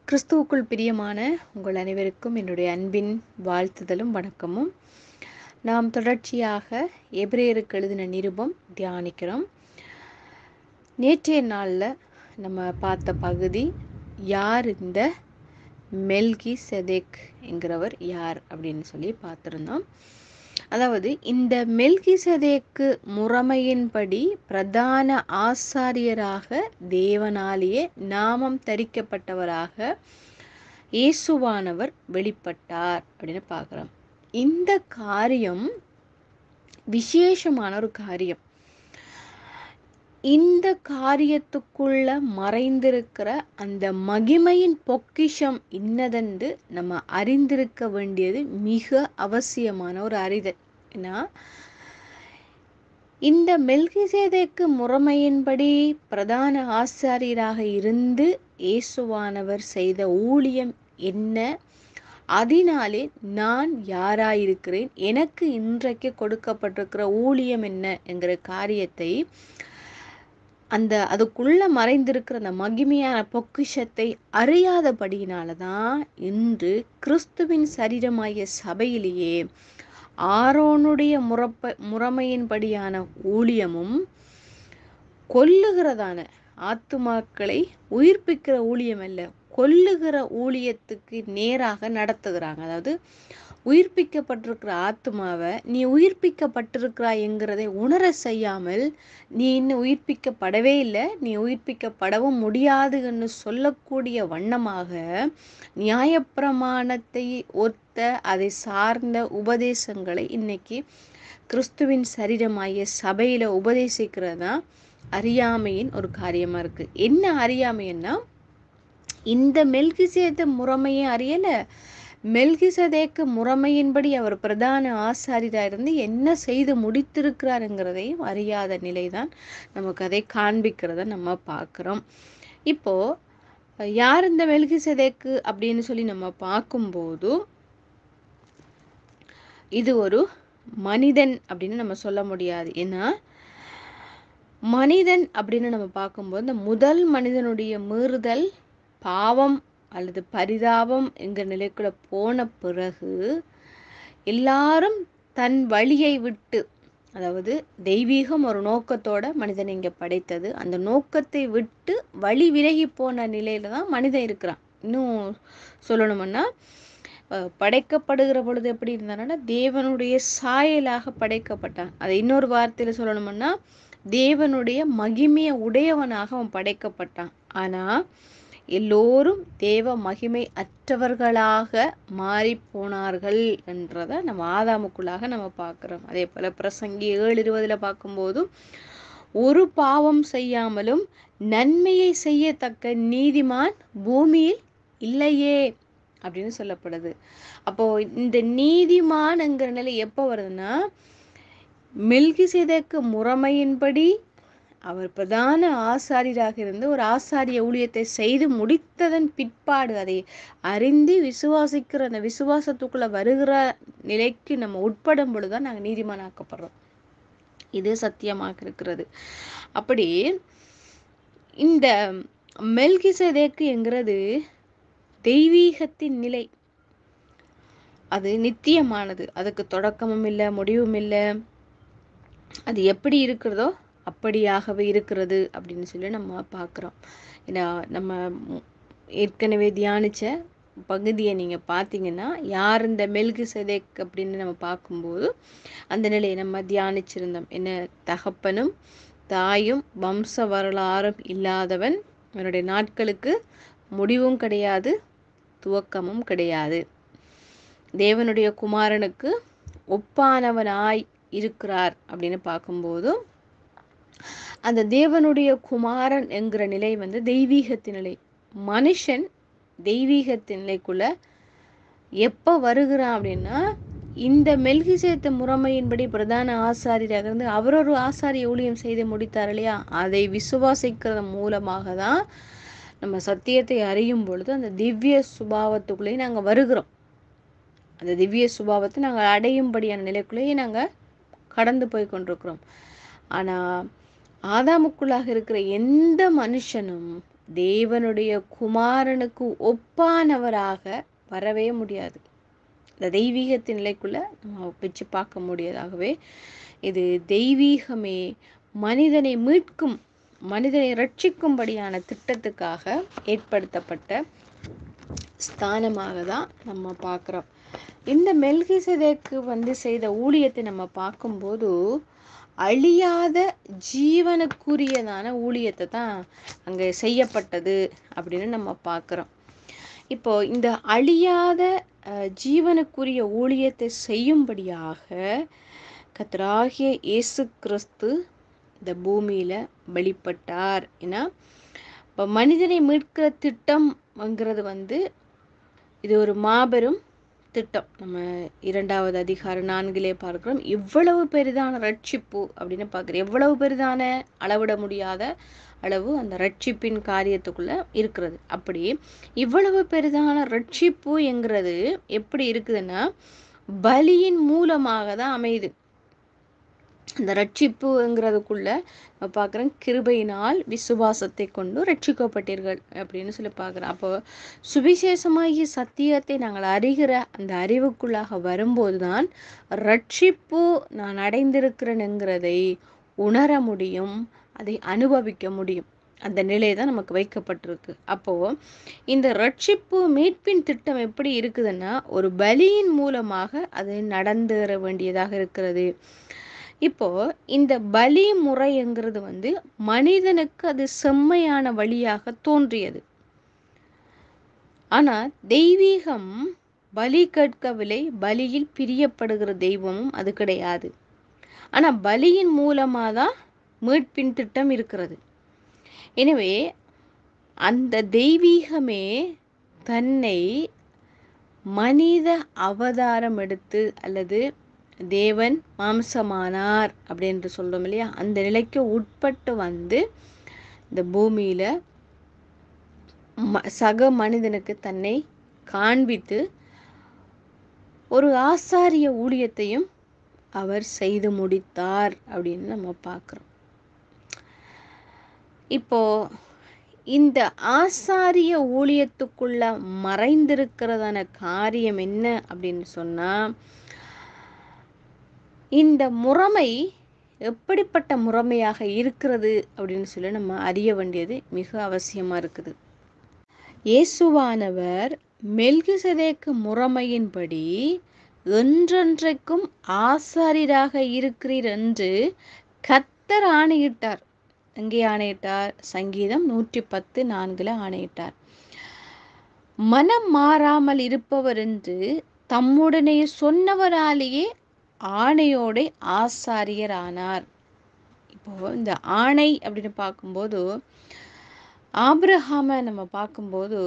கிறிஸ்துவுக்குள் பிரியமான உங்கள் அனைவருக்கும் என்னுடைய அன்பின் வாழ்த்துதலும் வணக்கமும் நாம் தொடர்ச்சியாக எபிரேயருக்கு எழுதின நிருபம் தியானிக்கிறோம் நேற்றைய நாளில் நம்ம பார்த்த பகுதி யார் இந்த மெல்கி செதேக் என்கிறவர் யார் அப்படின்னு சொல்லி பார்த்துருந்தோம் அதாவது இந்த மெல்கி சதேக்கு முறைமையின்படி பிரதான ஆசாரியராக தேவனாலேயே நாமம் தரிக்கப்பட்டவராக இயேசுவானவர் வெளிப்பட்டார் அப்படின்னு பார்க்குறோம் இந்த காரியம் விசேஷமான ஒரு காரியம் இந்த காரியத்துக்குள்ள மறைந்திருக்கிற அந்த மகிமையின் பொக்கிஷம் இன்னதென்று நம்ம அறிந்திருக்க வேண்டியது மிக அவசியமான ஒரு அறிதல் ஏன்னா இந்த மெல்கிசேதைக்கு முறைமையின்படி பிரதான ஆசாரியராக இருந்து இயேசுவானவர் செய்த ஊழியம் என்ன அதனாலே நான் யாராயிருக்கிறேன் எனக்கு இன்றைக்கு கொடுக்கப்பட்டிருக்கிற ஊழியம் என்ன என்கிற காரியத்தை அந்த அதுக்குள்ள மறைந்திருக்கிற அந்த மகிமையான பொக்கிஷத்தை அறியாதபடியினால தான் இன்று கிறிஸ்துவின் சரீரமாகிய சபையிலேயே ஆரோனுடைய முறப்ப முறைமையின்படியான ஊழியமும் கொல்லுகிறதான ஆத்துமாக்களை உயிர்ப்பிக்கிற ஊழியம் அல்ல கொல்லுகிற ஊழியத்துக்கு நேராக நடத்துகிறாங்க அதாவது உயிர்ப்பிக்கப்பட்டிருக்கிற ஆத்மாவை நீ உயிர்ப்பிக்கப்பட்டிருக்கிறாய்ங்கிறதை உணர செய்யாமல் நீ இன்னும் உயிர்ப்பிக்கப்படவே இல்லை நீ உயிர்ப்பிக்கப்படவும் முடியாதுன்னு சொல்லக்கூடிய வண்ணமாக நியாயப்பிரமாணத்தை ஒத்த அதை சார்ந்த உபதேசங்களை இன்னைக்கு கிறிஸ்துவின் சரீரமாகிய சபையில உபதேசிக்கிறது தான் அறியாமையின் ஒரு காரியமா இருக்கு என்ன அறியாமைன்னா இந்த மெல்கிசேத முறைமையை அறியல மெல்கிசதேக்கு முறைமையின்படி அவர் பிரதான ஆசாரியராக இருந்து என்ன செய்து முடித்திருக்கிறாருங்கிறதையும் அறியாத நிலைதான் நமக்கு அதை காண்பிக்கிறத நம்ம பார்க்குறோம் இப்போ யார் இந்த மெல்கிசதேக்கு அப்படின்னு சொல்லி நம்ம பார்க்கும்போது இது ஒரு மனிதன் அப்படின்னு நம்ம சொல்ல முடியாது ஏன்னா மனிதன் அப்படின்னு நம்ம பார்க்கும்போது இந்த முதல் மனிதனுடைய மீறுதல் பாவம் அல்லது பரிதாபம் என்கிற நிலைக்குள்ள போன பிறகு எல்லாரும் தன் வழியை விட்டு அதாவது தெய்வீகம் ஒரு நோக்கத்தோட மனிதன் இங்க படைத்தது அந்த நோக்கத்தை விட்டு வழி விலகி போன நிலையில தான் மனிதன் இருக்கிறான் இன்னும் சொல்லணும்னா படைக்கப்படுகிற பொழுது எப்படி இருந்தானா தேவனுடைய சாயலாக படைக்கப்பட்டான் அதை இன்னொரு வார்த்தையில சொல்லணும்னா தேவனுடைய மகிமைய உடையவனாக அவன் படைக்கப்பட்டான் ஆனா எல்லோரும் தேவ மகிமை அற்றவர்களாக மாறி போனார்கள் என்றத நம்ம ஆதாமுக்குள்ளாக நம்ம பார்க்கிறோம் அதே போல பிரசங்கி ஏழு இருபதுல பார்க்கும்போதும் ஒரு பாவம் செய்யாமலும் நன்மையை செய்யத்தக்க நீதிமான் பூமியில் இல்லையே அப்படின்னு சொல்லப்படுது அப்போ இந்த நீதிமான்ங்கிற நிலை எப்போ வருதுன்னா மில்கி செய்தக்கு முறைமையின்படி அவர் பிரதான ஆசாரியராக இருந்து ஒரு ஆசாரிய ஊழியத்தை செய்து முடித்ததன் பிற்பாடு அதை அறிந்து விசுவாசிக்கிற அந்த விசுவாசத்துக்குள்ள வருகிற நிலைக்கு நம்ம உட்படும் பொழுதுதான் நாங்கள் நீதிமானாக்கப்படுறோம் இது சத்தியமாக இருக்கிறது அப்படி இந்த மெல்கிசதேக்கு என்கிறது தெய்வீகத்தின் நிலை அது நித்தியமானது அதுக்கு தொடக்கமும் இல்லை முடிவும் இல்லை அது எப்படி இருக்கிறதோ அப்படியாகவே இருக்கிறது அப்படின்னு சொல்லி நம்ம பார்க்குறோம் ஏன்னா நம்ம ஏற்கனவே தியானித்த பகுதியை நீங்கள் பார்த்தீங்கன்னா யார் இந்த மெல்கு செதேக் அப்படின்னு நம்ம பார்க்கும்போது அந்த நிலையை நம்ம தியானிச்சிருந்தோம் என்ன தகப்பனும் தாயும் வம்ச வரலாறும் இல்லாதவன் அவனுடைய நாட்களுக்கு முடிவும் கிடையாது துவக்கமும் கிடையாது தேவனுடைய குமாரனுக்கு ஒப்பானவனாய் இருக்கிறார் அப்படின்னு பார்க்கும்போது அந்த தேவனுடைய குமாரன் என்கிற நிலை வந்து தெய்வீகத்தின் நிலை மனுஷன் தெய்வீகத்தின் நிலைக்குள்ள எப்போ வருகிறான் அப்படின்னா இந்த மெல்கிசேத்த முறைமையின்படி பிரதான ஆசாரியராக இருந்து அவர் ஒரு ஆசாரிய ஊழியம் செய்து முடித்தார் இல்லையா அதை விசுவாசிக்கிறது மூலமாக தான் நம்ம சத்தியத்தை அறியும் பொழுது அந்த திவ்ய சுபாவத்துக்குள்ளேயே நாங்கள் வருகிறோம் அந்த திவ்ய சுபாவத்தை நாங்கள் அடையும்படியான நிலைக்குள்ளேயே நாங்கள் கடந்து போய் கொண்டிருக்கிறோம் ஆனால் ஆதாமுக்குள்ளாக இருக்கிற எந்த மனுஷனும் தேவனுடைய குமாரனுக்கு ஒப்பானவராக வரவே முடியாது இந்த தெய்வீகத்தின் நிலைக்குள்ள நம்ம வச்சு பார்க்க முடியாதாகவே இது தெய்வீகமே மனிதனை மீட்கும் மனிதனை ரட்சிக்கும்படியான திட்டத்துக்காக ஏற்படுத்தப்பட்ட ஸ்தானமாக தான் நம்ம பார்க்குறோம் இந்த மெல்கிசதேக்கு வந்து செய்த ஊழியத்தை நம்ம பார்க்கும்போது அழியாத ஜீவனுக்குரியதான ஊழியத்தை தான் அங்கே செய்யப்பட்டது அப்படின்னு நம்ம பார்க்குறோம் இப்போ இந்த அழியாத அஹ், ஜீவனுக்குரிய ஊழியத்தை செய்யும்படியாக கத்தராகிய இயேசு கிறிஸ்து இந்த பூமியில் வெளிப்பட்டார் ஏன்னா இப்போ மனிதனை மீட்கிற திட்டம்ங்கிறது வந்து இது ஒரு மாபெரும் திட்டம் நம்ம இரண்டாவது அதிகாரம் நான்கிலே பார்க்கிறோம் இவ்வளவு பெரிதான ரட்சிப்பு அப்படின்னு பார்க்குறோம் எவ்வளவு பெரிதான அளவிட முடியாத அளவு அந்த ரட்சிப்பின் காரியத்துக்குள்ள இருக்கிறது அப்படி இவ்வளவு பெரிதான ரட்சிப்பு என்கிறது எப்படி இருக்குதுன்னா பலியின் மூலமாக தான் அமையுது இந்த ரட்சிப்புங்கிறதுக்குள்ள நம்ம பார்க்குறோம் கிருபையினால் விசுவாசத்தை கொண்டு ரட்சிக்கப்பட்டீர்கள் அப்படின்னு சொல்லி பார்க்குறோம் அப்போ சுவிசேஷமாகிய சத்தியத்தை நாங்கள் அறிகிற அந்த அறிவுக்குள்ளாக வரும்போது தான் ரட்சிப்பு நான் அடைந்திருக்கிறேனுங்கிறதை உணர முடியும் அதை அனுபவிக்க முடியும் அந்த நிலை தான் நமக்கு வைக்கப்பட்டிருக்கு அப்போ இந்த ரட்சிப்பு மீட்பின் திட்டம் எப்படி இருக்குதுன்னா ஒரு பலியின் மூலமாக அது நடந்துற வேண்டியதாக இருக்கிறது இப்போ இந்த பலி முறைங்கிறது வந்து மனிதனுக்கு அது செம்மையான வழியாக தோன்றியது ஆனா தெய்வீகம் பலி கேட்கவில்லை பலியில் பிரியப்படுகிற தெய்வமும் அது கிடையாது ஆனா பலியின் மூலமாக தான் மீட்பின் திட்டம் இருக்கிறது எனவே அந்த தெய்வீகமே தன்னை மனித அவதாரம் எடுத்து அல்லது தேவன் மாம்சமானார் அப்படின்னு சொல்றோம் இல்லையா அந்த நிலைக்கு உட்பட்டு வந்து இந்த பூமியில ம- சக மனிதனுக்கு தன்னை காண்பித்து ஒரு ஆசாரிய ஊழியத்தையும் அவர் செய்து முடித்தார் அப்படின்னு நம்ம பார்க்குறோம் இப்போ இந்த ஆசாரிய ஊழியத்துக்குள்ள மறைந்திருக்கிறதான காரியம் என்ன அப்படின்னு சொன்னா இந்த முறைமை எப்படிப்பட்ட முறைமையாக இருக்கிறது அப்படின்னு சொல்லி நம்ம அறிய வேண்டியது மிக அவசியமா இருக்குது இயேசுவானவர் மெல்கிசதேக்கு முறைமையின்படி என்றென்றைக்கும் ஆசாரியராக இருக்கிறீர் என்று கத்தர் ஆணையிட்டார் எங்கே ஆணையிட்டார் சங்கீதம் நூற்றி பத்து நான்குல ஆணையிட்டார் மனம் மாறாமல் இருப்பவர் என்று தம்முடனே சொன்னவராலேயே ஆணையோட ஆசாரியர் ஆனார் இப்போ இந்த ஆணை அப்படின்னு பார்க்கும்போது ஆபிரஹாம நம்ம பார்க்கும்போது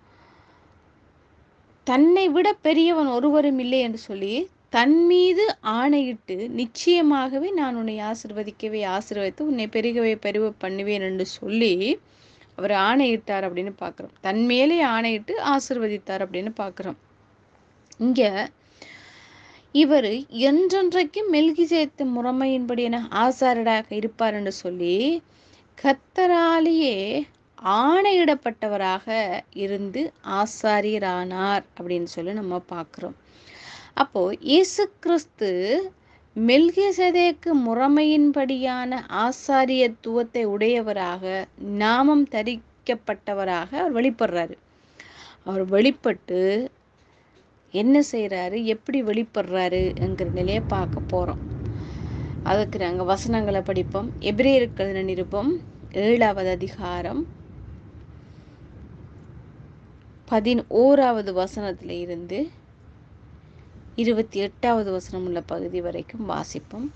தன்னை விட பெரியவன் ஒருவரும் இல்லை என்று சொல்லி தன் மீது ஆணையிட்டு நிச்சயமாகவே நான் உன்னை ஆசிர்வதிக்கவே ஆசீர்வதித்து உன்னை பெருகவே பெருக பண்ணுவேன் என்று சொல்லி அவர் ஆணையிட்டார் அப்படின்னு பார்க்குறோம் தன் மேலே ஆணையிட்டு ஆசிர்வதித்தார் அப்படின்னு பார்க்குறோம் இங்க இவர் என்றென்றைக்கும் மெல்கிசேத்து முறைமையின்படியான ஆசாரடாக இருப்பார் என்று சொல்லி கத்தராலேயே ஆணையிடப்பட்டவராக இருந்து ஆசாரியரானார் அப்படின்னு சொல்லி நம்ம பார்க்குறோம் அப்போ இயேசு கிறிஸ்து மெல்கிசதேக்கு முறைமையின்படியான ஆசாரியத்துவத்தை உடையவராக நாமம் தரிக்கப்பட்டவராக அவர் வெளிப்படுறாரு அவர் வெளிப்பட்டு என்ன செய்றாரு எப்படி வெளிப்படுறாரு என்கிற நிலையை பார்க்க போறோம் அதுக்கு நாங்க வசனங்களை படிப்போம் எபிரேயருக்கு நிருபம் ஏழாவது அதிகாரம் பதினோராவது வசனத்துல இருந்து இருபத்தி எட்டாவது வசனம் உள்ள பகுதி வரைக்கும் வாசிப்போம்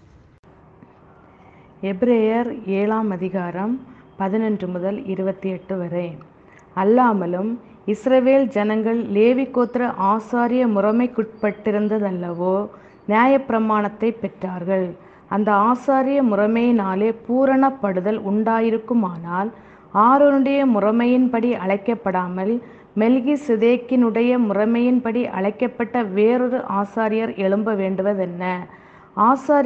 எபிரேயர் ஏழாம் அதிகாரம் பதினொன்று முதல் இருபத்தி எட்டு வரை அல்லாமலும் இஸ்ரவேல் ஜனங்கள் லேவி கோத்திர ஆசாரிய முறைமைக்குட்பட்டிருந்ததல்லவோ நியாயப்பிரமாணத்தை பெற்றார்கள் அந்த ஆசாரிய முறைமையினாலே பூரணப்படுதல் உண்டாயிருக்குமானால் ஆரோனுடைய முறைமையின்படி அழைக்கப்படாமல் மெல்கி சிதேக்கினுடைய முறைமையின்படி அழைக்கப்பட்ட வேறொரு ஆசாரியர் எழும்ப வேண்டுவதென்ன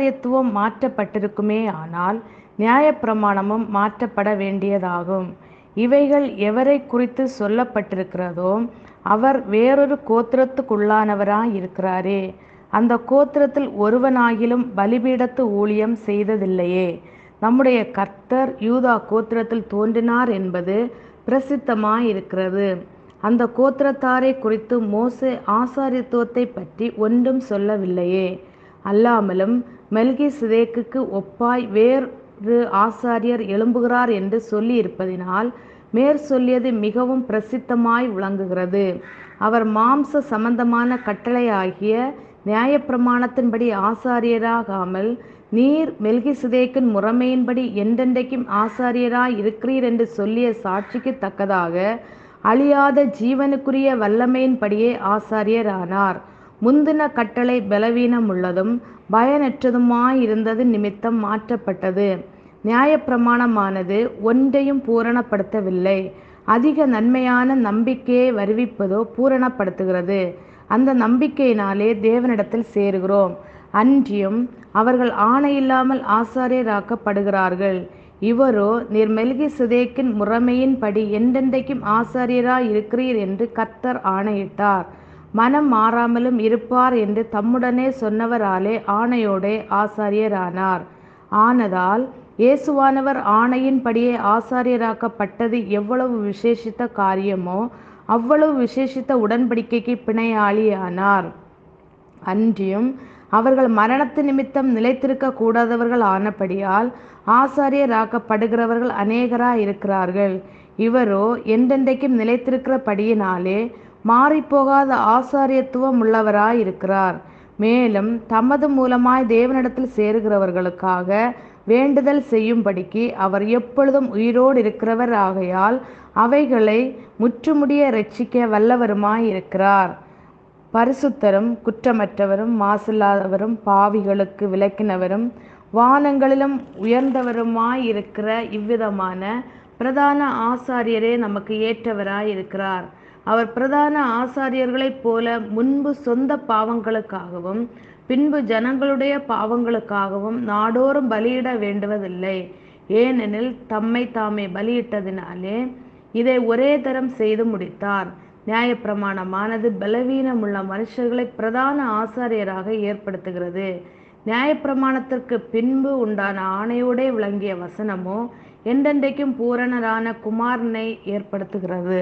ஆசாரியத்துவம் மாற்றப்பட்டிருக்குமே ஆனால் நியாயப்பிரமாணமும் மாற்றப்பட வேண்டியதாகும் இவைகள் எவரை குறித்து சொல்லப்பட்டிருக்கிறதோ அவர் வேறொரு கோத்திரத்துக்குள்ளானவராய் இருக்கிறாரே அந்த கோத்திரத்தில் ஒருவனாகிலும் பலிபீடத்து ஊழியம் செய்ததில்லையே நம்முடைய கர்த்தர் யூதா கோத்திரத்தில் தோன்றினார் என்பது பிரசித்தமாயிருக்கிறது அந்த கோத்திரத்தாரை குறித்து மோசே ஆசாரித்துவத்தை பற்றி ஒன்றும் சொல்லவில்லையே அல்லாமலும் மெல்கி சிதேக்குக்கு ஒப்பாய் வேறு ஆசாரியர் எழும்புகிறார் என்று சொல்லி இருப்பதினால் மேற் சொல்லியது மிகவும் பிரசித்தமாய் விளங்குகிறது அவர் மாம்ச சம்பந்தமான கட்டளையாகிய நியாயப்பிரமாணத்தின்படி ஆசாரியராகாமல் நீர் மெல்கிசிதேக்கின் முறைமையின்படி என்றென்றைக்கும் ஆசாரியராய் இருக்கிறீர் என்று சொல்லிய சாட்சிக்கு தக்கதாக அழியாத ஜீவனுக்குரிய வல்லமையின்படியே ஆசாரியரானார் முந்தின கட்டளை பலவீனமுள்ளதும் பயனற்றதுமாயிருந்தது நிமித்தம் மாற்றப்பட்டது நியாயப்பிரமாணமானது ஒன்றையும் பூரணப்படுத்தவில்லை அதிக நன்மையான நம்பிக்கையை வருவிப்பதோ பூரணப்படுத்துகிறது அந்த நம்பிக்கையினாலே தேவனிடத்தில் சேருகிறோம் அன்றியும் அவர்கள் ஆணையில்லாமல் ஆசாரியராக்கப்படுகிறார்கள் இவரோ நீர் மெல்கி சிதேக்கின் முறைமையின்படி என்றென்றைக்கும் ஆசாரியராய் இருக்கிறீர் என்று கர்த்தர் ஆணையிட்டார் மனம் மாறாமலும் இருப்பார் என்று தம்முடனே சொன்னவராலே ஆணையோடே ஆசாரியரானார் ஆனதால் இயேசுவானவர் ஆணையின்படியே ஆசாரியராக்கப்பட்டது எவ்வளவு விசேஷித்த காரியமோ அவ்வளவு விசேஷித்த உடன்படிக்கைக்கு பிணையாளியானார் அன்றியும் அவர்கள் மரணத்து நிமித்தம் நிலைத்திருக்க கூடாதவர்கள் ஆனபடியால் ஆசாரியராக்கப்படுகிறவர்கள் அநேகராய் இருக்கிறார்கள் இவரோ என்றென்றைக்கும் நிலைத்திருக்கிறபடியினாலே மாறிப்போகாத ஆசாரியத்துவம் உள்ளவராய் இருக்கிறார் மேலும் தமது மூலமாய் தேவனிடத்தில் சேருகிறவர்களுக்காக வேண்டுதல் செய்யும்படிக்கு அவர் எப்பொழுதும் உயிரோடு இருக்கிறவர் ஆகையால் அவைகளை முற்றுமுடிய ரட்சிக்க வல்லவருமாய் இருக்கிறார் பரிசுத்தரும் குற்றமற்றவரும் மாசில்லாதவரும் பாவிகளுக்கு விளக்கினவரும் வானங்களிலும் உயர்ந்தவருமாய் இருக்கிற இவ்விதமான பிரதான ஆசாரியரே நமக்கு ஏற்றவராய் இருக்கிறார் அவர் பிரதான ஆசாரியர்களைப் போல முன்பு சொந்த பாவங்களுக்காகவும் பின்பு ஜனங்களுடைய பாவங்களுக்காகவும் நாடோறும் பலியிட வேண்டுவதில்லை ஏனெனில் தம்மை தாமே பலியிட்டதினாலே இதை ஒரே தரம் செய்து முடித்தார் நியாயப்பிரமாணமானது பலவீனமுள்ள மனுஷர்களை பிரதான ஆசாரியராக ஏற்படுத்துகிறது நியாயப்பிரமாணத்திற்கு பின்பு உண்டான ஆணையோடே விளங்கிய வசனமோ என்றென்றைக்கும் பூரணரான குமாரனை ஏற்படுத்துகிறது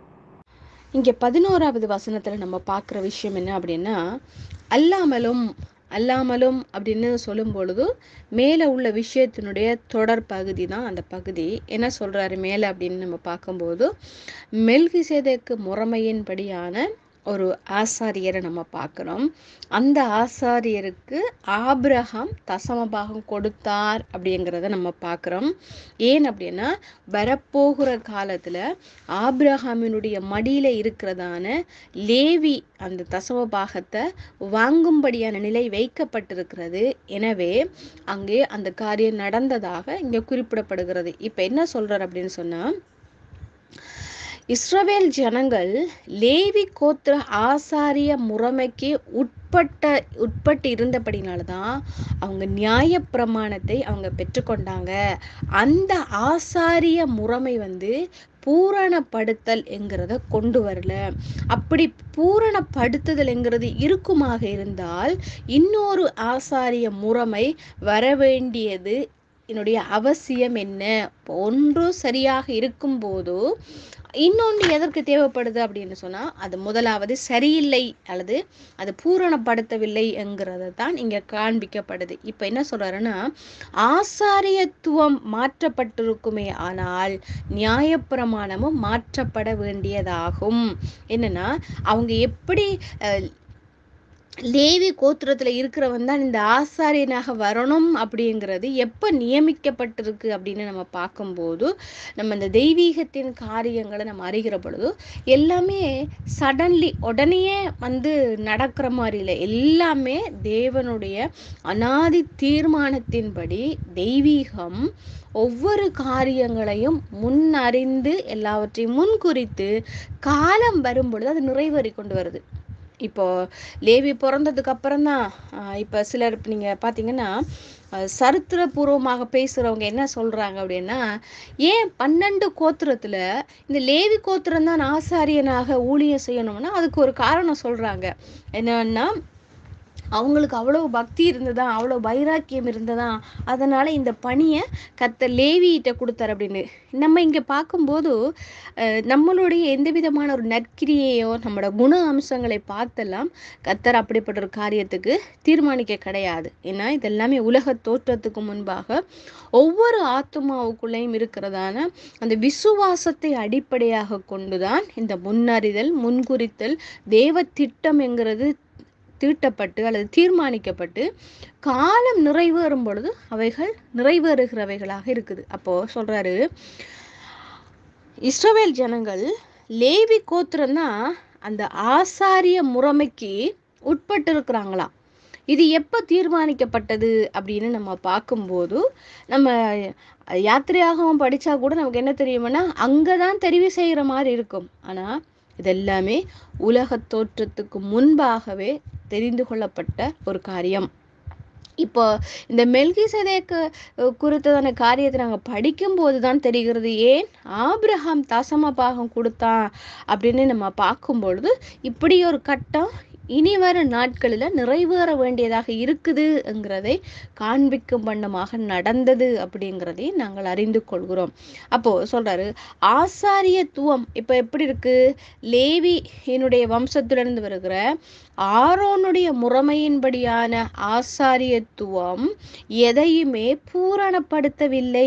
இங்கே பதினோராவது வசனத்தில் நம்ம பார்க்குற விஷயம் என்ன அப்படின்னா அல்லாமலும் அல்லாமலும் அப்படின்னு சொல்லும் பொழுது மேலே உள்ள விஷயத்தினுடைய தொடர் பகுதி தான் அந்த பகுதி என்ன சொல்கிறாரு மேலே அப்படின்னு நம்ம பார்க்கும்போது மெல்கிசேதேக்கு முறைமையின்படியான ஒரு ஆசாரியரை நம்ம பார்க்குறோம் அந்த ஆசாரியருக்கு ஆபிரகாம் தசமபாகம் கொடுத்தார் அப்படிங்கிறத நம்ம பார்க்குறோம் ஏன் அப்படின்னா வரப்போகிற காலத்தில் ஆபிரகாமினுடைய மடியில் இருக்கிறதான லேவி அந்த தசமபாகத்தை வாங்கும்படியான நிலை வைக்கப்பட்டிருக்கிறது எனவே அங்கே அந்த காரியம் நடந்ததாக இங்கே குறிப்பிடப்படுகிறது இப்போ என்ன சொல்கிறார் அப்படின்னு சொன்னால் இஸ்ரவேல் ஜனங்கள் லேவி கோத்திர ஆசாரிய முறைமைக்கு உட்பட்ட உட்பட்டு இருந்தபடினால தான் அவங்க நியாய பிரமாணத்தை அவங்க பெற்றுக்கொண்டாங்க அந்த ஆசாரிய முறைமை வந்து பூரணப்படுத்தல் என்கிறத கொண்டு வரல அப்படி பூரணப்படுத்துதல்ங்கிறது இருக்குமாக இருந்தால் இன்னொரு ஆசாரிய முறைமை வர வேண்டியது என்னுடைய அவசியம் என்ன ஒன்று சரியாக இருக்கும்போது இன்னொன்று எதற்கு தேவைப்படுது அப்படின்னு சொன்னால் அது முதலாவது சரியில்லை அல்லது அது பூரணப்படுத்தவில்லை என்கிறத தான் இங்கே காண்பிக்கப்படுது இப்போ என்ன சொல்கிறாருன்னா ஆசாரியத்துவம் மாற்றப்பட்டிருக்குமே ஆனால் நியாயப்பிரமாணமும் மாற்றப்பட வேண்டியதாகும் என்னன்னா அவங்க எப்படி அஹ், லேவி கோத்திரத்தில் இருக்கிறவன் தான் இந்த ஆசாரியனாக வரணும் அப்படிங்கிறது எப்போ நியமிக்கப்பட்டிருக்கு அப்படின்னு நம்ம பார்க்கும்போது நம்ம இந்த தெய்வீகத்தின் காரியங்களை நம்ம அறிகிற பொழுது எல்லாமே சடன்லி உடனேயே வந்து நடக்கிற மாதிரி இல்லை எல்லாமே தேவனுடைய அனாதி தீர்மானத்தின்படி தெய்வீகம் ஒவ்வொரு காரியங்களையும் முன்னறிந்து எல்லாவற்றையும் முன்குறித்து காலம் வரும் பொழுது அது நிறைவேறி கொண்டு வருது இப்போ லேவி பிறந்ததுக்கு அப்புறம் தான் இப்போ சிலர் இப்ப நீங்க பார்த்தீங்கன்னா அஹ், சரித்திரபூர்வமாக பேசுறவங்க என்ன சொல்றாங்க அப்படின்னா ஏன் பன்னெண்டு கோத்திரத்துல இந்த லேவி கோத்திரம் தான் ஆசாரியனாக ஊழியம் செய்யணும்னா அதுக்கு ஒரு காரணம் சொல்றாங்க என்னன்னா அவங்களுக்கு அவ்வளவு பக்தி இருந்ததா அவ்வளோ வைராக்கியம் இருந்ததா அதனால இந்த பணியை கத்த லேவியிட்ட கொடுத்தாரு அப்படின்னு நம்ம இங்க பார்க்கும்போது அஹ், நம்மளுடைய எந்த விதமான ஒரு நற்கிரியையோ நம்மளோட குண அம்சங்களை பார்த்தெல்லாம் கத்தர் அப்படிப்பட்ட ஒரு காரியத்துக்கு தீர்மானிக்க கிடையாது ஏன்னா இதெல்லாமே உலக தோற்றத்துக்கு முன்பாக ஒவ்வொரு ஆத்மாவுக்குள்ளேயும் இருக்கிறதான அந்த விசுவாசத்தை அடிப்படையாக கொண்டுதான் இந்த முன்னறிதல் முன்குறித்தல் தேவ திட்டம் என்கிறது தீட்டப்பட்டு அல்லது தீர்மானிக்கப்பட்டு காலம் நிறைவேறும் பொழுது அவைகள் நிறைவேறுகிறவைகளாக இருக்குது அப்போ சொல்றாரு இஸ்ரவேல் ஜனங்கள் லேவி கோத்திரம்தான் அந்த ஆசாரிய முறைமைக்கு உட்பட்டு இருக்கிறாங்களாம் இது எப்போ தீர்மானிக்கப்பட்டது அப்படின்னு நம்ம பார்க்கும்போது நம்ம யாத்திரையாகவும் படிச்சா கூட நமக்கு என்ன தெரியும்னா அங்கே தான் தெரிவு செய்கிற மாதிரி இருக்கும் ஆனால் இதெல்லாமே உலக தோற்றத்துக்கு முன்பாகவே தெரிந்து கொள்ளப்பட்ட ஒரு காரியம் இப்போ இந்த மெல்கி சதேக்கு குறித்ததான காரியத்தை நாங்கள் படிக்கும்போது தான் தெரிகிறது ஏன் ஆபிரகாம் தசம பாகம் கொடுத்தான் அப்படின்னு நம்ம பார்க்கும் பொழுது இப்படி ஒரு கட்டம் இனி வரும் நாட்களில் நிறைவேற வேண்டியதாக இருக்குதுங்கிறதை காண்பிக்கும் வண்ணமாக நடந்தது அப்படிங்கிறதை நாங்கள் அறிந்து கொள்கிறோம் அப்போ சொல்றாரு ஆசாரியத்துவம் இப்போ எப்படி இருக்கு லேவி என்னுடைய வம்சத்திலிருந்து வருகிற ஆரோனுடைய முறைமையின்படியான ஆசாரியத்துவம் எதையுமே பூரணப்படுத்தவில்லை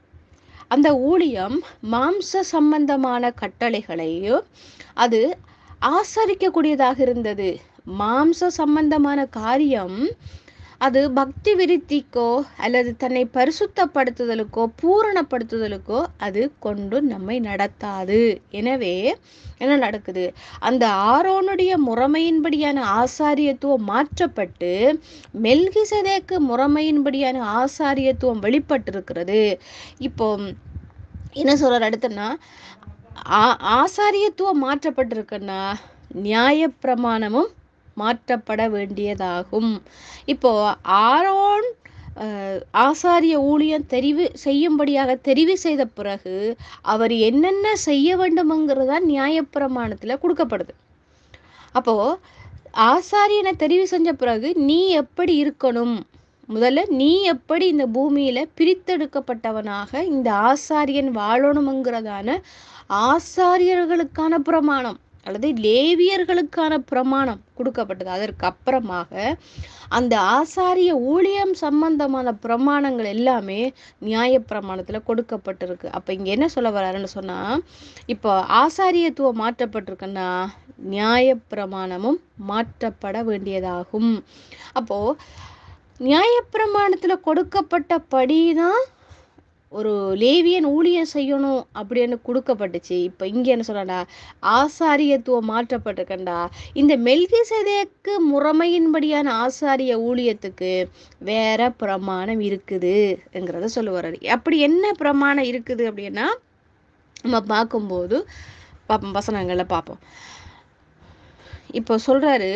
அந்த ஊழியம் மாம்ச சம்பந்தமான கட்டளைகளையும் அது ஆசரிக்கக்கூடியதாக இருந்தது மாம்ச சம்பந்தமான காரியம் அது பக்தி விருத்திக்கோ அல்லது தன்னை பரிசுத்தப்படுத்துதலுக்கோ பூரணப்படுத்துதலுக்கோ அது கொண்டு நம்மை நடத்தாது எனவே என்ன நடக்குது அந்த ஆரோனுடைய முறைமையின்படியான ஆசாரியத்துவம் மாற்றப்பட்டு மெல்கிசதேக்கு முறைமையின்படியான ஆசாரியத்துவம் வெளிப்பட்டிருக்கிறது இப்போ என்ன சொல்றாரு அடுத்தன்னா ஆ- ஆசாரியத்துவம் மாற்றப்பட்டிருக்குன்னா நியாயப்பிரமாணமும் மாற்றப்பட வேண்டியதாகும் இப்போ ஆரோன் அஹ், ஆசாரிய ஊழியம் தெரிவு செய்யும்படியாக தெரிவு செய்த பிறகு அவர் என்னென்ன செய்ய வேண்டும்ங்கிறதா நியாயப்பிரமாணத்துல கொடுக்கப்படுது அப்போ ஆசாரியனை தெரிவு செஞ்ச பிறகு நீ எப்படி இருக்கணும் முதல்ல நீ எப்படி இந்த பூமியில பிரித்தெடுக்கப்பட்டவனாக இந்த ஆசாரியன் வாழணுங்கிறதான ஆசாரியர்களுக்கான பிரமாணம் அல்லது லேவியர்களுக்கான பிரமாணம் கொடுக்கப்பட்டது அதற்கு அப்புறமாக அந்த ஆசாரிய ஊழியம் சம்பந்தமான பிரமாணங்கள் எல்லாமே நியாய பிரமாணத்துல கொடுக்கப்பட்டிருக்கு அப்ப இங்க என்ன சொல்ல வர்றாருன்னு சொன்னா இப்போ ஆசாரியத்துவம் மாற்றப்பட்டிருக்குன்னா நியாய பிரமாணமும் மாற்றப்பட வேண்டியதாகும் அப்போ நியாயப்பிரமாணத்துல கொடுக்கப்பட்ட படிதான் ஒரு லேவியன் ஊழியம் செய்யணும் அப்படின்னு கொடுக்கப்பட்டுச்சு இப்போ இங்க என்ன சொல்றா ஆசாரியத்துவம் மாற்றப்பட்டிருக்கண்டா இந்த மெல்கிசதேக்கு முறைமையின்படியான ஆசாரிய ஊழியத்துக்கு வேற பிரமாணம் இருக்குதுங்கிறத சொல்ல வர்றாரு அப்படி என்ன பிரமாணம் இருக்குது அப்படின்னா நம்ம பார்க்கும்போது பார்ப்போம் வசனங்களை பார்ப்போம் இப்போ சொல்றாரு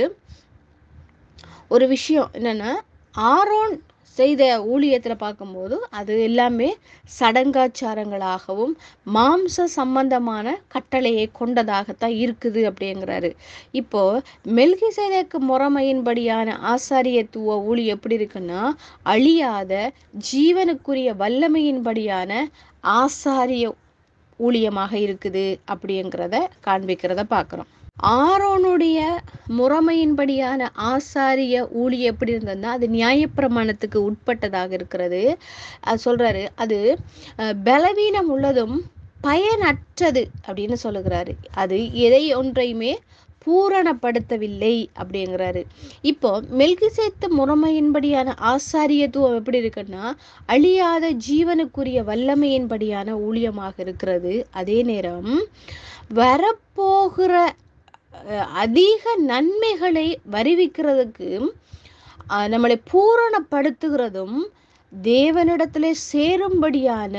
ஒரு விஷயம் என்னன்னா ஆரோன் செய்த ஊழியத்துல பார்க்கும்போது அது எல்லாமே சடங்காச்சாரங்களாகவும் மாம்ச சம்பந்தமான கட்டளையை கொண்டதாகத்தான் இருக்குது அப்படிங்கிறாரு இப்போ மெல்கிசேதேக்கு முறைமையின்படியான ஆசாரியத்துவ ஊழி எப்படி இருக்குன்னா அழியாத ஜீவனுக்குரிய வல்லமையின்படியான ஆசாரிய ஊழியமாக இருக்குது அப்படிங்கிறத காண்பிக்கிறத பார்க்குறோம் ஆரோனுடைய முறைமையின்படியான ஆசாரிய ஊழியம் எப்படி இருந்ததுன்னா அது நியாயப்பிரமாணத்துக்கு உட்பட்டதாக இருக்கிறது அது சொல்றாரு அது அஹ், பலவீனம் உள்ளதும் பயனற்றது அப்படின்னு சொல்லுகிறாரு அது எதை ஒன்றையுமே பூரணப்படுத்தவில்லை அப்படிங்கிறாரு இப்போ மெல்கிசேத்து முறைமையின்படியான ஆசாரியத்துவம் எப்படி இருக்குன்னா அழியாத ஜீவனுக்குரிய வல்லமையின்படியான ஊழியமாக இருக்கிறது அதே நேரம் வரப்போகிற அஹ், அதிக நன்மைகளை வருவிக்கிறதுக்கு அஹ், நம்மளை பூரணப்படுத்துகிறதும் தேவனிடத்திலே சேரும்படியான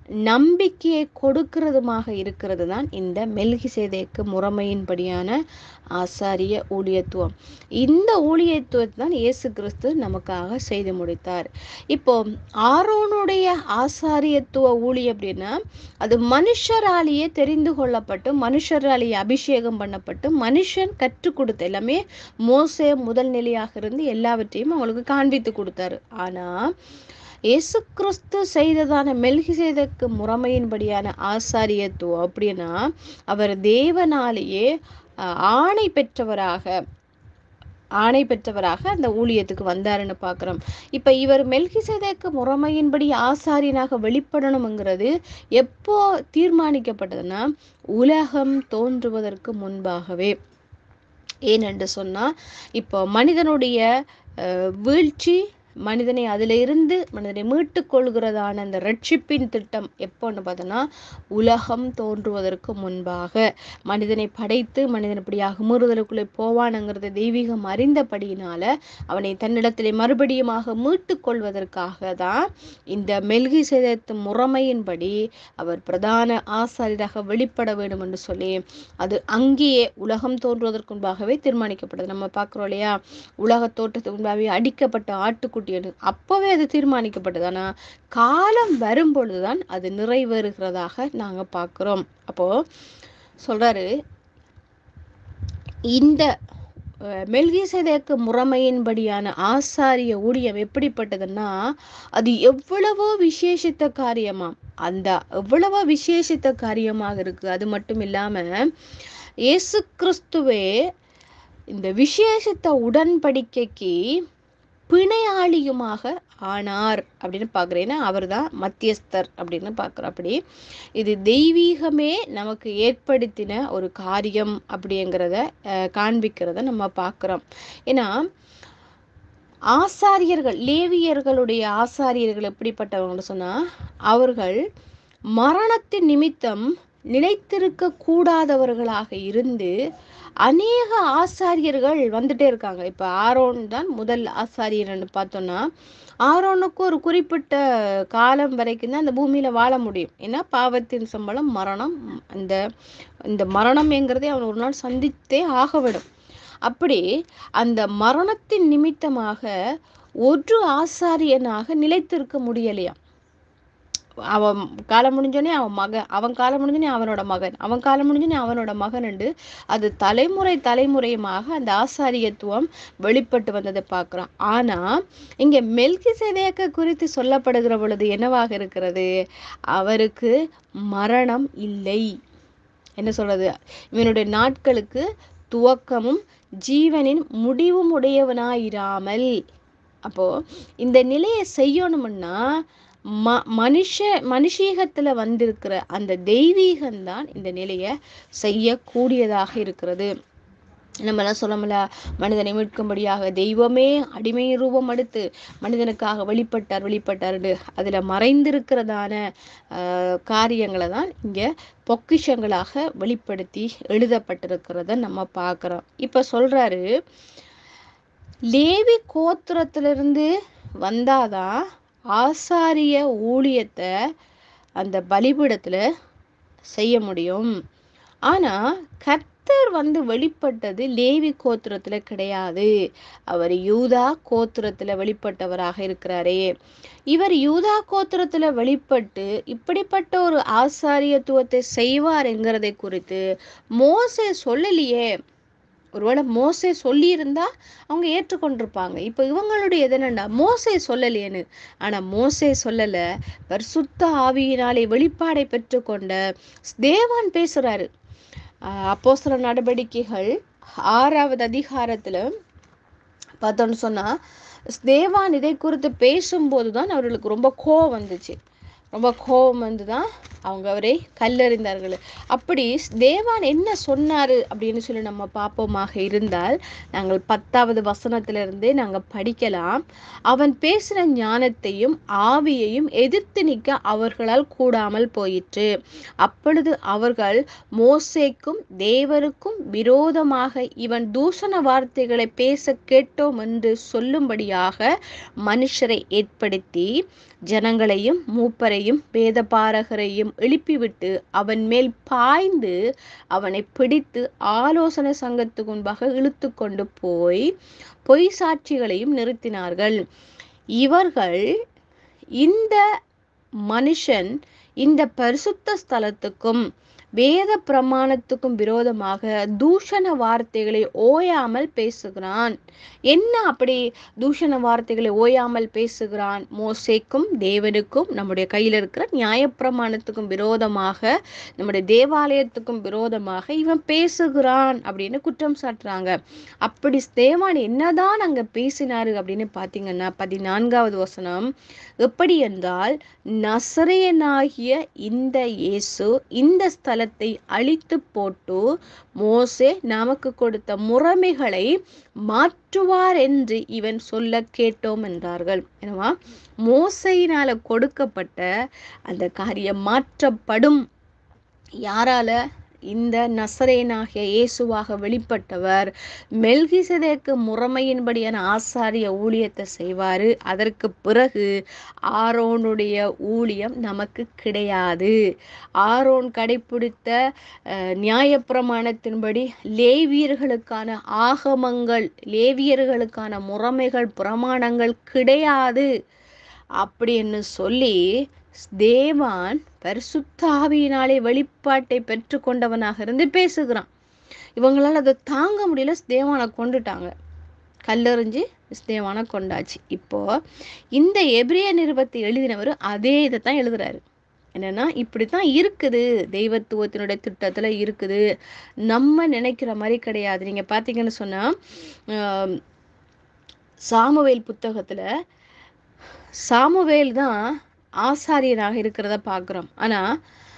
நம்பிக்கையை கொடுக்கிறதுமாக இருக்கிறது தான் இந்த மெல்கிசேதேக்கு முறைமையின்படியான ஆசாரிய ஊழியத்துவம் இந்த ஊழியத்துவத்தை தான் இயேசு கிறிஸ்து நமக்காக செய்து முடித்தார் இப்போ ஆரோனுடைய ஆசாரியத்துவ ஊழி அப்படின்னா அது மனுஷராலேயே தெரிந்து கொள்ளப்பட்டு மனுஷராலேயே அபிஷேகம் பண்ணப்பட்டு மனுஷன் கற்றுக் கொடுத்த எல்லாமே மோசே முதல் நிலையாக இருந்து எல்லாவற்றையும் அவங்களுக்கு காண்பித்து கொடுத்தாரு ஆனா இயேசு கிறிஸ்து செய்ததான மெல்கிசேதக்கு முறைமையின்படியான ஆசாரியத்துவம் அப்படின்னா அவர் தேவனாலேயே அஹ், ஆணை பெற்றவராக ஆணை பெற்றவராக அந்த ஊழியத்துக்கு வந்தாருன்னு பார்க்குறோம் இப்போ இவர் மெல்கிசேதேக்கு முறைமையின்படி ஆசாரியனாக வெளிப்படணுங்கிறது எப்போ தீர்மானிக்கப்பட்டதுன்னா உலகம் தோன்றுவதற்கு முன்பாகவே ஏனென்று சொன்னால் இப்போ மனிதனுடைய அஹ், வீழ்ச்சி மனிதனை அதில் இருந்து மனிதனை மீட்டு கொள்கிறதான அந்த ரட்சிப்பின் திட்டம் எப்போன்னு பார்த்தோன்னா உலகம் தோன்றுவதற்கு முன்பாக மனிதனை படைத்து மனிதன் இப்படியாக மீறுதலுக்குள்ளே போவானுங்கிறத தெய்வீகம் அறிந்தபடியினால அவனை தன்னிடத்திலே மறுபடியுமாக மீட்டு கொள்வதற்காக தான் இந்த மெல்கி சேதத்து முறைமையின்படி அவர் பிரதான ஆசாரியராக வெளிப்பட வேண்டும் என்று சொல்லி அது அங்கேயே உலகம் தோன்றுவதற்கு முன்பாகவே தீர்மானிக்கப்பட்டது நம்ம பார்க்குறோம் இல்லையா உலக தோட்டத்துக்கு முன்பாகவே அடிக்கப்பட்ட ஆட்டுக்குட்டி என்று அப்போவே அது தீர்மானிக்கப்பட்டது ஆனால் காலம் வரும் பொழுதுதான் அது நிறைவேறுகிறதாக நாங்கள் பார்க்குறோம் அப்போ சொல்றாரு இந்த அஹ், மெல்கிசேதேக்கு முறைமையின்படியான ஆசாரிய ஊழியம் எப்படிப்பட்டதுன்னா அது எவ்வளவோ விசேஷித்த காரியமாம் அந்த எவ்வளவோ விசேஷித்த காரியமாக இருக்கு அது மட்டும் இல்லாம இயேசு கிறிஸ்துவே இந்த விசேஷித்த உடன்படிக்கைக்கு பிணையாளியுமாக ஆனார் அப்படின்னு பார்க்குறேன்னா அவர் தான் மத்தியஸ்தர் அப்படின்னு பார்க்குறோம் அப்படி இது தெய்வீகமே நமக்கு ஏற்படுத்தின ஒரு காரியம் அப்படிங்கிறத அஹ், காண்பிக்கிறத நம்ம பார்க்குறோம் ஏன்னா ஆசாரியர்கள் லேவியர்களுடைய ஆசாரியர்கள் எப்படிப்பட்டவங்கன்னு சொன்னா அவர்கள் மரணத்தின் நிமித்தம் நிலைத்திருக்க கூடாதவர்களாக இருந்து அநேக ஆசாரியர்கள் வந்துட்டே இருக்காங்க இப்போ ஆரோன் தான் முதல் ஆசாரியர்னு பார்த்தோம்னா ஆரோனுக்கு ஒரு குறிப்பிட்ட காலம் வரைக்கும் தான் அந்த பூமியில வாழ முடியும் ஏன்னா பாவத்தின் சம்பளம் மரணம் அந்த இந்த மரணம்ங்கிறதே அவன் ஒரு நாள் சந்தித்தே ஆக விடும் அப்படி அந்த மரணத்தின் நிமித்தமாக ஒரு ஆசாரியனாக நிலைத்திருக்க முடியலையாம் அவன் காலம் முடிஞ்சோடனே அவன் மகன் அவன் காலம் முடிஞ்சோடனே அவனோட மகன் அவன் காலம் முடிஞ்சோடனே அவனோட மகன் உண்டு அது தலைமுறை தலைமுறையுமாக அந்த ஆசாரியத்துவம் வெளிப்பட்டு வந்ததை பார்க்குறோம் ஆனா இங்க மெல்கி குறித்து சொல்லப்படுகிற பொழுது என்னவாக இருக்கிறது அவருக்கு மரணம் இல்லை என்ன சொல்றது இவனுடைய நாட்களுக்கு துவக்கமும் ஜீவனின் முடிவும் உடையவனாயிராமல் அப்போ இந்த நிலையை செய்யணும்னா ம மனுஷ மனுஷீகத்துல வந்திருக்கிற அந்த தெய்வீகம்தான் இந்த நிலையை செய்யக்கூடியதாக இருக்கிறது நம்மலாம் சொல்லமுல மனிதனை மீட்கும்படியாக தெய்வமே அடிமை ரூபம் எடுத்து மனிதனுக்காக வெளிப்பட்டார் வெளிப்பட்டார்னு அதுல மறைந்திருக்கிறதான ஆஹ், காரியங்களை தான் இங்க பொக்கிஷங்களாக வெளிப்படுத்தி எழுதப்பட்டிருக்கிறத நம்ம பார்க்கிறோம் இப்ப சொல்றாரு லேவி கோத்திரத்திலிருந்து வந்தாதான் ஆசாரிய ஊழியத்தை அந்த பலிபீடத்துல செய்ய முடியும் ஆனா கர்த்தர் வந்து வெளிப்பட்டது லேவி கோத்திரத்துல கிடையாது அவர் யூதா கோத்திரத்துல வெளிப்பட்டவராக இருக்கிறாரே இவர் யூதா கோத்திரத்துல வெளிப்பட்டு இப்படிப்பட்ட ஒரு ஆசாரியத்துவத்தை செய்வார் என்கிறதை குறித்து மோசே சொல்லலையே ஒருவேளை மோசே சொல்லியிருந்தா அவங்க ஏற்றுக்கொண்டிருப்பாங்க இப்போ இவங்களுடைய எது என்னன்னா மோசே சொல்லலையேன்னு ஆனா மோசே சொல்லல பரிசுத்த ஆவியினாலே வெளிப்பாடை பெற்றுக்கொண்ட தேவான் பேசுறாரு ஆஹ் அப்போஸ்தல நடவடிக்கைகள் ஆறாவது அதிகாரத்துல பார்த்தோன்னு சொன்னா தேவான் இதை குறித்து பேசும்போது தான் அவர்களுக்கு ரொம்ப கோவம் வந்துச்சு ரொம்ப கோபம் வந்து தான் அவங்க அவரை கல்லறிந்தார்கள் அப்படி தேவான் என்ன சொன்னாரு அப்படின்னு சொல்லி நம்ம பார்ப்போமாக இருந்தால் நாங்கள் பத்தாவது வசனத்திலிருந்தே நாங்கள் படிக்கலாம் அவன் பேசின ஞானத்தையும் ஆவியையும் எதிர்த்து நிற்க அவர்களால் கூடாமல் போயிற்று அப்பொழுது அவர்கள் மோசேக்கும் தேவருக்கும் விரோதமாக இவன் தூஷண வார்த்தைகளை பேச கேட்டோம் என்று சொல்லும்படியாக மனுஷரை ஏற்படுத்தி ஜனங்களையும் மூப்பரையும் சாஸ்திரிகளையும் வேதபாரகரையும் எழுப்பிவிட்டு அவன் மேல் பாய்ந்து அவனை பிடித்து ஆலோசனை சங்கத்துக்கு முன்பாக இழுத்து கொண்டு போய் பொய் சாட்சிகளையும் நிறுத்தினார்கள் இவர்கள் இந்த மனுஷன் இந்த பரிசுத்த ஸ்தலத்துக்கும் வேத பிரமாணத்துக்கும் விரோதமாக தூஷண வார்த்தைகளை ஓயாமல் பேசுகிறான் என்ன அப்படி தூஷண வார்த்தைகளை ஓயாமல் பேசுகிறான் மோசேக்கும் தேவனுக்கும் நம்முடைய கையில் இருக்கிற நியாயப்பிரமாணத்துக்கும் விரோதமாக நம்முடைய தேவாலயத்துக்கும் விரோதமாக இவன் பேசுகிறான் அப்படின்னு குற்றம் சாட்டுறாங்க அப்படி தேவான் என்னதான் அங்க பேசினாரு அப்படின்னு பார்த்தீங்கன்னா பதினான்காவது வசனம் எப்படி என்றால் நசரேயனாகிய இந்த இயேசு இந்த ஸ்தலத்தை அழித்து போட்டு மோசே நமக்கு கொடுத்த முறைமைகளை மாற்றுவார் என்று இவன் சொல்ல கேட்டோம் என்றார்கள் என்னவா மோசையினால கொடுக்கப்பட்ட அந்த காரியம் மாற்றப்படும் யாரால இந்த நசரேனாகிய இயேசுவாக வெளிப்பட்டவர் மெல்கிசதேக்கு முறைமையின்படியான ஆசாரிய ஊழியத்தை செய்வாரு அதற்கு பிறகு ஆரோனுடைய ஊழியம் நமக்கு கிடையாது ஆரோன் கடைப்பிடித்த அஹ், நியாயப்பிரமாணத்தின்படி லேவியர்களுக்கான ஆகமங்கள் லேவியர்களுக்கான முறைமைகள் பிரமாணங்கள் கிடையாது அப்படின்னு சொல்லி தேவான் பரிசுத்த ஆவியினாலே வெளிப்பாட்டை பெற்றுக்கொண்டவனாக இருந்து பேசுகிறான் இவங்களால அதை தாங்க முடியல தேவானை கொண்டுட்டாங்க கல்லெறிஞ்சு தேவானை கொண்டாச்சு இப்போ இந்த எபிரிய நிருபத்தை எழுதினவர் அதே இதை தான் எழுதுறாரு என்னன்னா இப்படித்தான் இருக்குது தெய்வத்துவத்தினுடைய திட்டத்துல இருக்குது நம்ம நினைக்கிற மாதிரி கிடையாது நீங்க பாத்தீங்கன்னு சொன்னா ஆம், சாமுவேல் புத்தகத்துல சாமுவேல் தான் ஆசாரியனாக இருக்கிறத பார்க்குறோம் ஆனால்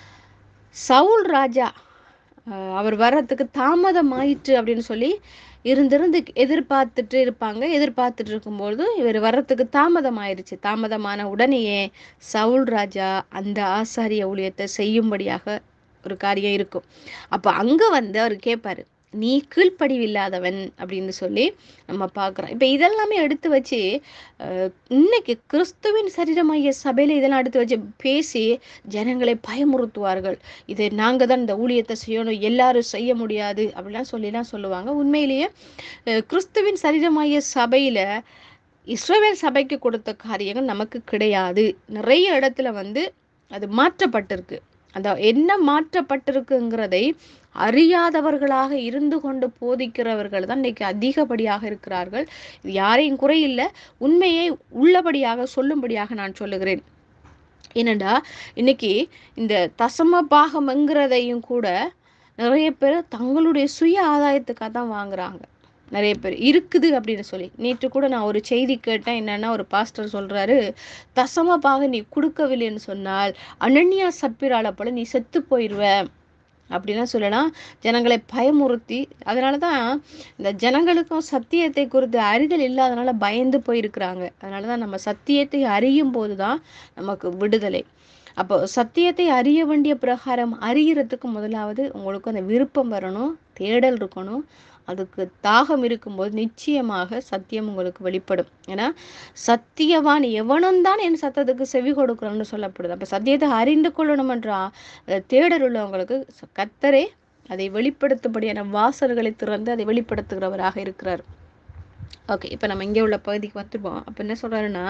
சவுல் ராஜா அஹ், அவர் வர்றதுக்கு தாமதம் ஆயிற்று அப்படின்னு சொல்லி இருந்திருந்து எதிர்பார்த்துட்டு இருப்பாங்க எதிர்பார்த்துட்டு இருக்கும்போது இவர் வர்றதுக்கு தாமதம் ஆயிருச்சு தாமதமான உடனேயே சவுல் ராஜா அந்த ஆசாரிய ஊழியத்தை செய்யும்படியாக ஒரு காரியம் இருக்கும் அப்போ அங்கே வந்து அவர் கேட்பாரு நீ கீழ்ப்படிவில்லாதவன் அப்படின்னு சொல்லி நம்ம பார்க்குறோம் இப்போ இதெல்லாமே எடுத்து வச்சு அஹ், இன்னைக்கு கிறிஸ்துவின் சரீரமாகிய சபையில இதெல்லாம் எடுத்து வச்சு பேசி ஜனங்களை பயமுறுத்துவார்கள் இதை நாங்கள் தான் இந்த ஊழியத்தை செய்யணும் எல்லாரும் செய்ய முடியாது அப்படிலாம் சொல்லிலாம் சொல்லுவாங்க உண்மையிலேயே அஹ், கிறிஸ்துவின் சரீரமாகிய சபையில இஸ்ரவேல் சபைக்கு கொடுத்த காரியங்கள் நமக்கு கிடையாது நிறைய இடத்துல வந்து அது மாற்றப்பட்டிருக்கு அந்த என்ன மாற்றப்பட்டிருக்குங்கிறதை அறியாதவர்களாக இருந்து கொண்டு போதிக்கிறவர்கள் தான் இன்னைக்கு அதிகப்படியாக இருக்கிறார்கள் இது யாரையும் குறையில்லை உண்மையை உள்ளபடியாக சொல்லும்படியாக நான் சொல்லுகிறேன் ஏனண்டா இன்னைக்கு இந்த தசம பாகம்ங்கிறதையும் கூட நிறைய பேர் தங்களுடைய சுய ஆதாயத்துக்காக தான் வாங்குறாங்க நிறைய பேர் இருக்குது அப்படின்னு சொல்லி நேற்று கூட நான் ஒரு செய்தி கேட்டேன் என்னன்னா ஒரு பாஸ்டர் சொல்றாரு தசம பாகம் நீ கொடுக்கவில்லைன்னு சொன்னால் அனன்யா சப்பிரால போல நீ செத்து போயிடுவ அப்படிலாம் சொல்லலாம் ஜனங்களை பயமுறுத்தி அதனால தான் இந்த ஜனங்களுக்கும் சத்தியத்தை குறித்து அறிதல் இல்லாதனால பயந்து போயிருக்கிறாங்க அதனால தான் நம்ம சத்தியத்தை அறியும் போது தான் நமக்கு விடுதலை அப்போ சத்தியத்தை அறிய வேண்டிய பிரகாரம் அறியறதுக்கு முதலாவது உங்களுக்கு அந்த விருப்பம் வரணும் தேடல் இருக்கணும் அதுக்கு தாகம் இருக்கும்போது நிச்சயமாக சத்தியம் உங்களுக்கு வெளிப்படும் ஏன்னா சத்தியவான் எவனும் தான் என் சத்தத்துக்கு செவி கொடுக்கணும்னு சொல்லப்படுது அப்போ சத்தியத்தை அறிந்து கொள்ளணுமென்றா அந்த தேடல் உள்ளவங்களுக்கு ச- கர்த்தரே அதை வெளிப்படுத்தும்படியான வாசல்களை திறந்து அதை வெளிப்படுத்துகிறவராக இருக்கிறார் ஓகே இப்போ நம்ம இங்கே உள்ள பகுதிக்கு வந்துருப்போம் அப்போ என்ன சொல்றாருன்னா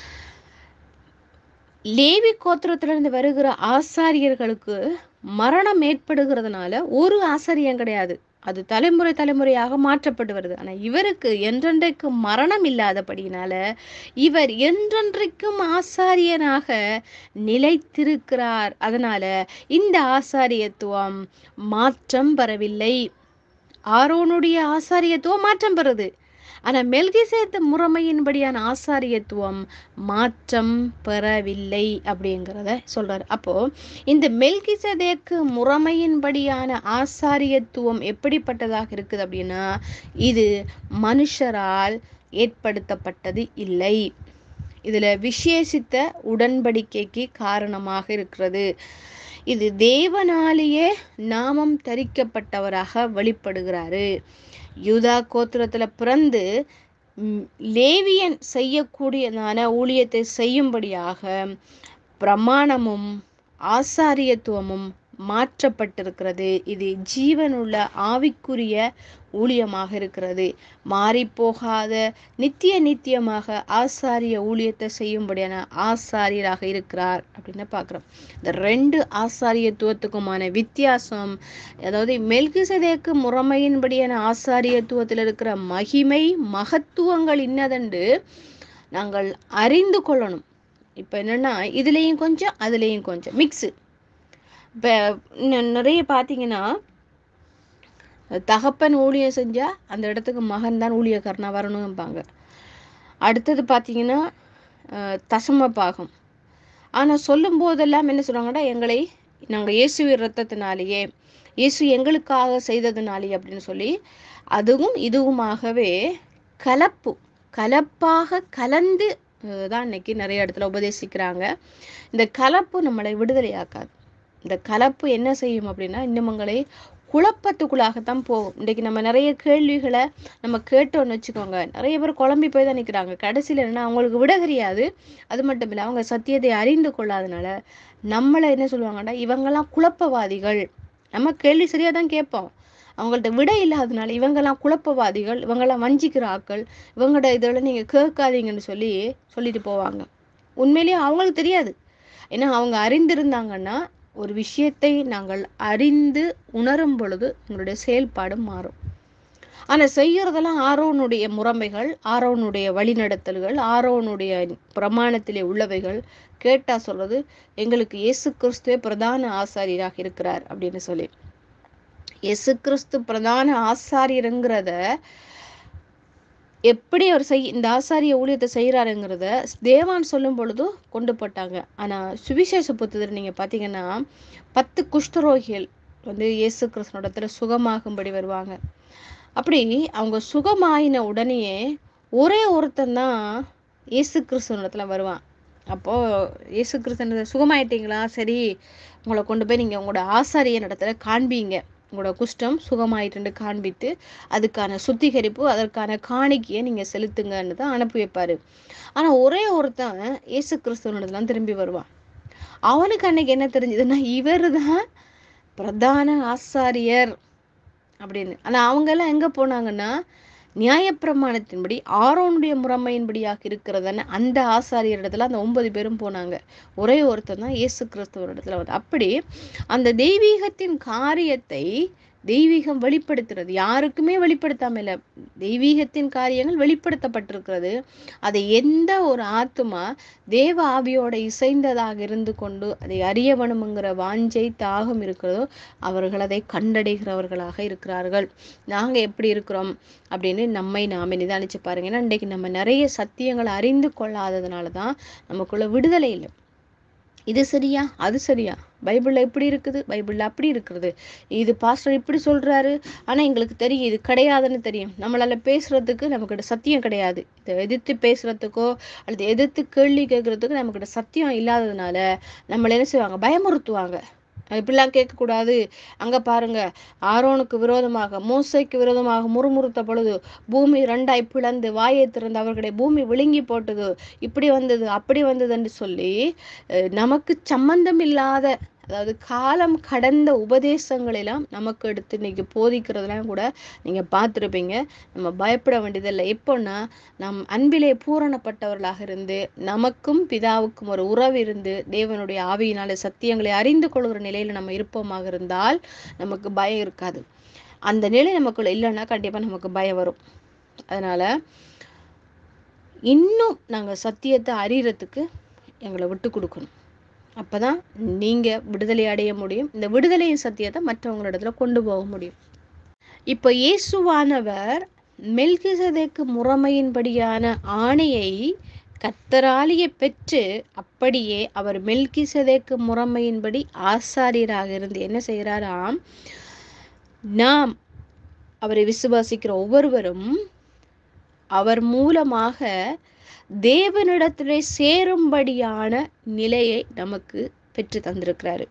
லேவி கோத்திரத்திலிருந்து வருகிற ஆசாரியர்களுக்கு மரணம் ஏற்படுகிறதுனால ஒரு ஆசாரியம் கிடையாது அது தலைமுறை தலைமுறையாக மாற்றப்பட்டு வருது ஆனா இவருக்கு என்றென்றைக்கு மரணம் இல்லாதபடியினால இவர் என்றென்றைக்கும் ஆசாரியனாக நிலைத்திருக்கிறார் அதனால இந்த ஆசாரியத்துவம் மாற்றம் பெறவில்லை ஆரோனுடைய ஆசாரியத்துவம் மாற்றம் பெறுது ஆனா மெல்கிசேத்த முறைமையின்படியான ஆசாரியத்துவம் மாற்றம் பெறவில்லை அப்படிங்கிறத சொல்றாரு அப்போ இந்த மெல்கிசதேக்கு முறைமையின்படியான ஆசாரியத்துவம் எப்படிப்பட்டதாக இருக்குது அப்படின்னா இது மனுஷரால் ஏற்படுத்தப்பட்டது இல்லை இதுல விசேஷித்த உடன்படிக்கைக்கு காரணமாக இருக்கிறது இது தேவனாலேயே நாமம் தரிக்கப்பட்டவராக வெளிப்படுகிறாரு யூதா கோத்திரத்துல பிறந்து ம், லேவியன் செய்யக்கூடியதான ஊழியத்தை செய்யும்படியாக பிரமாணமும் ஆசாரியத்துவமும் மாற்றப்பட்டிருக்கிறது இது ஜீவனுள்ள ஆவிக்குரிய ஊழியமாக இருக்கிறது மாறி போகாத நித்திய நித்தியமாக ஆசாரிய ஊழியத்தை செய்யும்படியான ஆசாரியராக இருக்கிறார் அப்படின்னு பார்க்குறோம் இந்த ரெண்டு ஆசாரியத்துவத்துக்குமான வித்தியாசம் அதாவது மெல்கிசதேக்கு முறைமையின்படியான ஆசாரியத்துவத்தில் இருக்கிற மகிமை மகத்துவங்கள் இன்னதென்று நாங்கள் அறிந்து கொள்ளணும் இப்போ என்னென்னா இதுலேயும் கொஞ்சம் அதுலேயும் கொஞ்சம் மிக்ஸு இப்போ நிறைய பார்த்தீங்கன்னா தகப்பன் ஊழியம் செஞ்சால் அந்த இடத்துக்கு மகன் தான் ஊழியக்காரனாக வரணும்பாங்க அடுத்தது பார்த்தீங்கன்னா தசம பாகம் ஆனால் சொல்லும் போதெல்லாம் என்ன சொல்கிறாங்கன்னா எங்களை நாங்கள் இயேசுவின் ரத்தத்தினாலேயே இயேசு எங்களுக்காக செய்ததுனாலே அப்படின்னு சொல்லி அதுவும் இதுவுமாகவே கலப்பு கலப்பாக கலந்து தான் இன்னைக்கு நிறைய இடத்துல உபதேசிக்கிறாங்க இந்த கலப்பு நம்மளை விடுதலையாக்காது இந்த கலப்பு என்ன செய்யும் அப்படின்னா இன்னமங்களை குழப்பத்துக்குள்ளாகத்தான் போகும் இன்றைக்கு நம்ம நிறைய கேள்விகளை நம்ம கேட்டோம்னு வச்சுக்கோங்க நிறைய பேர் குழம்பி போய் தான் நிற்கிறாங்க கடைசியில் என்னன்னா அவங்களுக்கு விட தெரியாது அது மட்டும் இல்லை அவங்க சத்தியத்தை அறிந்து கொள்ளாதனால நம்மளை என்ன சொல்லுவாங்கன்னா இவங்கெல்லாம் குழப்பவாதிகள் நம்ம கேள்வி சரியாக தான் கேட்போம் அவங்கள்ட்ட விட இல்லாதனால இவங்கெல்லாம் குழப்பவாதிகள் இவங்கெல்லாம் வஞ்சிக்கிற ஆக்கள் இவங்கள்ட்ட இதெல்லாம் நீங்கள் கேட்காதீங்கன்னு சொல்லி சொல்லிட்டு போவாங்க உண்மையிலேயே அவங்களுக்கு தெரியாது ஏன்னா அவங்க அறிந்திருந்தாங்கன்னா ஒரு விஷயத்தை நாங்கள் அறிந்து உணரும் பொழுது எங்களுடைய செயல்பாடு மாறும் ஆனால் செய்யறதெல்லாம் ஆரோனுடைய முறைமைகள் ஆரோனுடைய வழிநடத்தல்கள் ஆரோனுடைய பிரமாணத்திலே உள்ளவைகள் கேட்டா சொல்றது எங்களுக்கு இயேசு கிறிஸ்துவே பிரதான ஆசாரியராக இருக்கிறார் அப்படின்னு சொல்லி இயேசு கிறிஸ்து பிரதான ஆசாரியருங்கிறத எப்படி அவர் செய் இந்த ஆசாரிய ஊழியத்தை செய்கிறாருங்கிறத தேவான் சொல்லும் பொழுது கொண்டு போட்டாங்க ஆனால் சுவிசேஷ புத்தகத்தில் நீங்கள் பார்த்தீங்கன்னா பத்து குஷ்டரோகிகள் வந்து இயேசு கிறிஸ்தனோடத்துல சுகமாகும்படி வருவாங்க அப்படி அவங்க சுகமாயின உடனேயே ஒரே ஒருத்தன் தான் இயேசு கிறிஸ்தவனிடத்துல வருவான் அப்போது இயேசு கிறிஸ்தன சுகமாயிட்டீங்களா சரி உங்களை கொண்டு போய் நீங்கள் உங்களோட ஆசாரிய இடத்துல காண்பீங்க உங்களோட குஷ்டம் சுகமாயிட்டுன்னு காண்பித்து அதுக்கான சுத்திகரிப்பு அதற்கான காணிக்கையை நீங்கள் செலுத்துங்கன்னு தான் அனுப்பி வைப்பார் ஆனால் ஒரே ஒருத்தன் இயேசு கிறிஸ்தவனிடத்துலாம் திரும்பி வருவான் அவனுக்கு அன்னைக்கு என்ன தெரிஞ்சதுன்னா இவர் தான் பிரதான ஆசாரியர் அப்படின்னு ஆனால் அவங்கெல்லாம் எங்கே போனாங்கன்னா நியாயப்பிரமாணத்தின்படி ஆரோனுடைய முறைமையின்படியாக இருக்கிறதான அந்த ஆசாரியர் இடத்துல அந்த ஒன்பது பேரும் போனாங்க ஒரே ஒருத்தர் தான் இயேசு கிறிஸ்துவர் இடத்துல வந்து அப்படி அந்த தெய்வீகத்தின் காரியத்தை தெய்வீகம் வெளிப்படுத்துறது யாருக்குமே வெளிப்படுத்தாம இல்லை தெய்வீகத்தின் காரியங்கள் வெளிப்படுத்தப்பட்டிருக்கிறது அதை எந்த ஒரு ஆத்துமா தேவ ஆவியோட இசைந்ததாக இருந்து கொண்டு அதை அறிய வேணுங்கிற வாஞ்சை தாகம் இருக்கிறதோ அவர்கள் அதை கண்டடைகிறவர்களாக இருக்கிறார்கள் நாங்க எப்படி இருக்கிறோம் அப்படின்னு நம்மை நாம நிதானிச்சு பாருங்க ஏன்னா இன்றைக்கு நம்ம நிறைய சத்தியங்களை அறிந்து கொள்ளாததுனால தான் நமக்குள்ள விடுதலை இல்லை இது சரியா அது சரியா பைபிளில் இப்படி இருக்குது பைபிளில் அப்படி இருக்கிறது இது பாஸ்டர் இப்படி சொல்கிறாரு ஆனால் எங்களுக்கு தெரியும் இது கிடையாதுன்னு தெரியும் நம்மளால் பேசுகிறதுக்கு நம்மக்கிட்ட சத்தியம் கிடையாது இதை எதிர்த்து பேசுகிறதுக்கோ அல்லது எதிர்த்து கேள்வி கேட்குறதுக்கு நம்மக்கிட்ட சத்தியம் இல்லாததுனால நம்மளை என்ன செய்வாங்க பயமுறுத்துவாங்க இப்படிலாம் கேட்கக்கூடாது அங்கே பாருங்க ஆரோனுக்கு விரோதமாக மோசைக்கு விரோதமாக முறுமுறுத்த பொழுது பூமி ரெண்டாய் பிளந்து வாயை திறந்து அவர்களுடைய பூமி விழுங்கி போட்டது இப்படி வந்தது அப்படி வந்ததுன்னு சொல்லி நமக்கு சம்பந்தம் இல்லாத அதாவது காலம் கடந்த உபதேசங்களெல்லாம் நமக்கு எடுத்து இன்னைக்கு போதிக்கிறதுலாம் கூட நீங்கள் பார்த்துருப்பீங்க நம்ம பயப்பட வேண்டியதில்லை எப்போன்னா நம் அன்பிலே பூரணப்பட்டவர்களாக இருந்து நமக்கும் பிதாவுக்கும் ஒரு உறவு இருந்து தேவனுடைய ஆவியினால சத்தியங்களை அறிந்து கொள்கிற நிலையில் நம்ம இருப்போமாக இருந்தால் நமக்கு பயம் இருக்காது அந்த நிலை நமக்குள்ள இல்லைன்னா கண்டிப்பாக நமக்கு பயம் வரும் அதனால் இன்னும் நாங்கள் சத்தியத்தை அறியறதுக்கு எங்களை விட்டு கொடுக்கணும் அப்போ தான் நீங்கள் விடுதலை அடைய முடியும் இந்த விடுதலையின் சத்தியத்தை மற்றவங்களிடத்துல கொண்டு போக முடியும் இப்போ இயேசுவானவர் மெல்கிசதேக்கு முறைமையின்படியான ஆணையை கத்தராலிய பெற்று அப்படியே அவர் மெல்கிசதேக்கு முறைமையின்படி ஆசாரியராக இருந்து என்ன செய்கிறாராம் நாம் அவரை விசுவாசிக்கிற ஒவ்வொருவரும் அவர் மூலமாக தேவனிடத்திலே சேரும்படியான நிலையை நமக்கு பெற்று தந்திருக்கிறாரு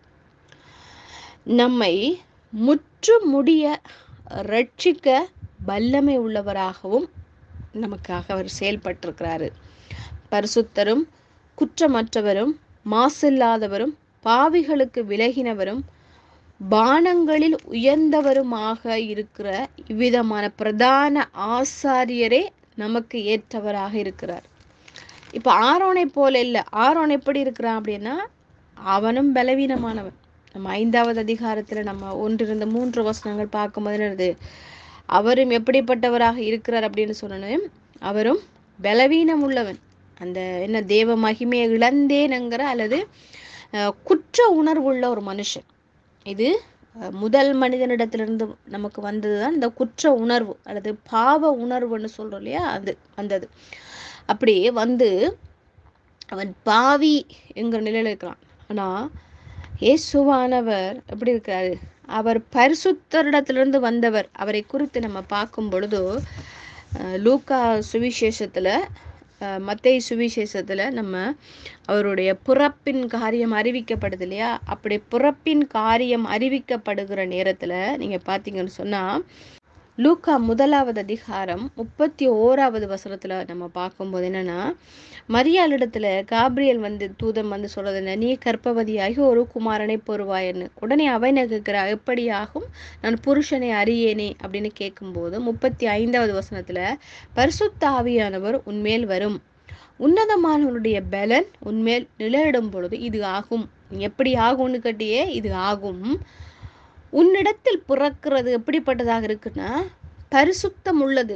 நம்மை முற்று முடிய ரட்சிக்க வல்லமை உள்ளவராகவும் நமக்காக அவர் செயல்பட்டிருக்கிறாரு பரிசுத்தரும் குற்றமற்றவரும் மாசில்லாதவரும் பாவிகளுக்கு விலகினவரும் பானங்களில் உயர்ந்தவருமாக இருக்கிற இவ்விதமான பிரதான ஆசாரியரே நமக்கு ஏற்றவராக இருக்கிறார் இப்போ ஆரோனை போல இல்லை ஆரோன் எப்படி இருக்கிறான் அப்படின்னா அவனும் பலவீனமானவன் நம்ம ஐந்தாவது அதிகாரத்தில் நம்ம ஒன்றிருந்த மூன்று வசனங்கள் பார்க்கும்போது என்னது அவரும் எப்படிப்பட்டவராக இருக்கிறார் அப்படின்னு சொன்னோம் அவரும் பலவீனம் உள்ளவன் அந்த என்ன தேவ மகிமையை இழந்தேனுங்கிற அல்லது அஹ், குற்ற உணர்வுள்ள ஒரு மனுஷன் இது அஹ், முதல் மனிதனிடத்திலிருந்து நமக்கு வந்ததுதான் இந்த குற்ற உணர்வு அல்லது பாவ உணர்வுன்னு சொல்றோம் இல்லையா அது வந்தது அப்படி வந்து அவன் பாவி என்கிற நிலையில இருக்கிறான் ஆனா இயேசுவானவர் எப்படி இருக்காரு அவர் பரிசுத்தரிடத்திலிருந்து வந்தவர் அவரை குறித்து நம்ம பார்க்கும் பொழுது அஹ், லூக்கா சுவிசேஷத்துல அஹ், மத்தேயு சுவிசேஷத்துல நம்ம அவருடைய பிறப்பின் காரியம் அறிவிக்கப்படுது இல்லையா அப்படி பிறப்பின் காரியம் அறிவிக்கப்படுகிற நேரத்துல நீங்க பார்த்தீங்கன்னு சொன்னா லூக்கா முதலாவது அதிகாரம் முப்பத்தி ஓராவது வசனத்துல நம்ம பார்க்கும்போது என்னன்னா மரியாளிடத்துல காப்ரியல் வந்து தூதன் வந்து சொல்றது என்ன நீ கர்ப்பவதியாகி ஒரு குமாரனை பொறுவாயன்னு உடனே அவனை கேட்கிறா எப்படியாகும் நான் புருஷனை அறியேனே அப்படின்னு கேட்கும்போது முப்பத்தி ஐந்தாவது வசனத்துல பரிசுத்த ஆவியானவர் உன்மேல் வரும் உன்னதமானவனுடைய பலன் உன்மேல் நிலையிடும் பொழுது இது ஆகும் நீ எப்படி ஆகும்னு கேட்டியே இது ஆகும் உன்னிடத்தில் பிறக்கிறது எப்படிப்பட்டதாக இருக்குன்னா பரிசுத்தம் உள்ளது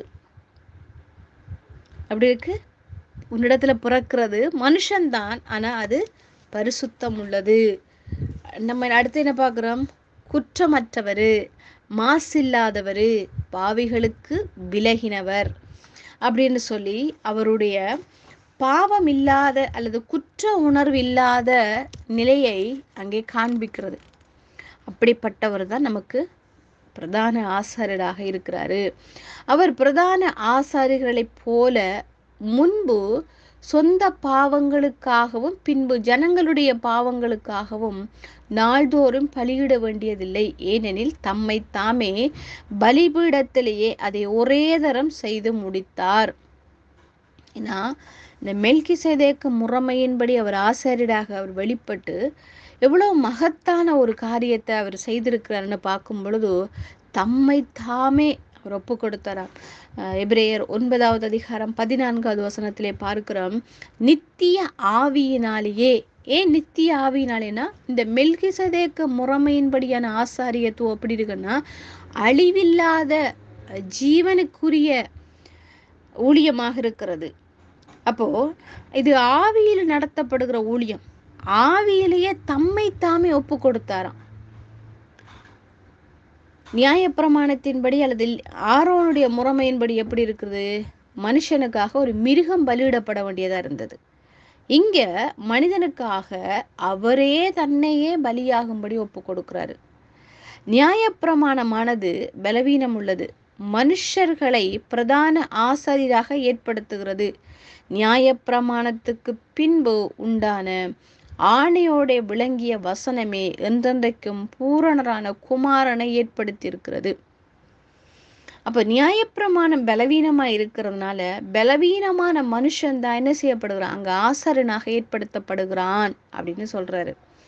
அப்படி இருக்கு உன்னிடத்துல பிறக்கிறது மனுஷன்தான் ஆனா அது பரிசுத்தம் உள்ளது நம்ம அடுத்து என்ன பார்க்குறோம் குற்றமற்றவர் மாசில்லாதவர் பாவிகளுக்கு விலகினவர் அப்படின்னு சொல்லி அவருடைய பாவம் இல்லாத அல்லது குற்ற உணர்வு இல்லாத நிலையை அங்கே காண்பிக்கிறது அப்படிப்பட்டவர் தான் நமக்கு பிரதான ஆசாரியராக இருக்கிறாரு அவர் பிரதான ஆசாரியர்களைப் போல முன்பு சொந்த பாவங்களுக்காகவும் பின்பு ஜனங்களுடைய பாவங்களுக்காகவும் நாள்தோறும் பலியிட வேண்டியதில்லை ஏனெனில் தம்மை தாமே பலிபீடத்திலேயே அதை ஒரே தரம் செய்து முடித்தார் ஏன்னா இந்த மெல்கி சேதேக்க முறைமையின்படி அவர் ஆசாரியராக அவர் வெளிப்பட்டு எவ்வளவு மகத்தான ஒரு காரியத்தை அவர் செய்திருக்கிறாருன்னு பார்க்கும் பொழுது தம்மை தாமே அவர் ஒப்பு கொடுத்தாராம் அஹ் எபிரேயர் ஒன்பதாவது அதிகாரம் பதினான்காவது வசனத்திலே பார்க்கிறோம் நித்திய ஆவியினாலேயே ஏன் நித்திய ஆவியினாலேனா இந்த மெல்கிசதேக்க முறைமையின்படியான ஆசாரியத்துவம் எப்படி இருக்குன்னா அழிவில்லாத அஹ், ஜீவனுக்குரிய ஊழியமாக இருக்கிறது அப்போ இது ஆவியில் நடத்தப்படுகிற ஊழியம் ஆவியிலேயே தம்மை தாமே ஒப்பு கொடுத்தாராம் நியாயப்பிரமாணத்தின்படி அல்லது ஆரோனுடைய முறைமையின்படி எப்படி இருக்குது மனுஷனுக்காக ஒரு மிருகம் பலியிடப்பட வேண்டியதா இருந்தது இங்க மனிதனுக்காக அவரே தன்னையே பலியாகும்படி ஒப்பு கொடுக்கிறாரு நியாயப்பிரமாணமானது பலவீனம் உள்ளது மனுஷர்களை பிரதான ஆசாரியராக ஏற்படுத்துகிறது நியாயப்பிரமாணத்துக்கு பின்பு உண்டான ஆணையோட விளங்கிய வசனமே என்றென்றைக்கும் பூரணரான குமாரனை ஏற்படுத்தியிருக்கிறது அப்ப நியாயப்பிரமாணம் பலவீனமா இருக்கிறதுனால பலவீனமான மனுஷன் தான் என்ன செய்யப்படுகிறான் அங்க ஆசாரனாக ஏற்படுத்தப்படுகிறான் அப்படின்னு சொல்றாரு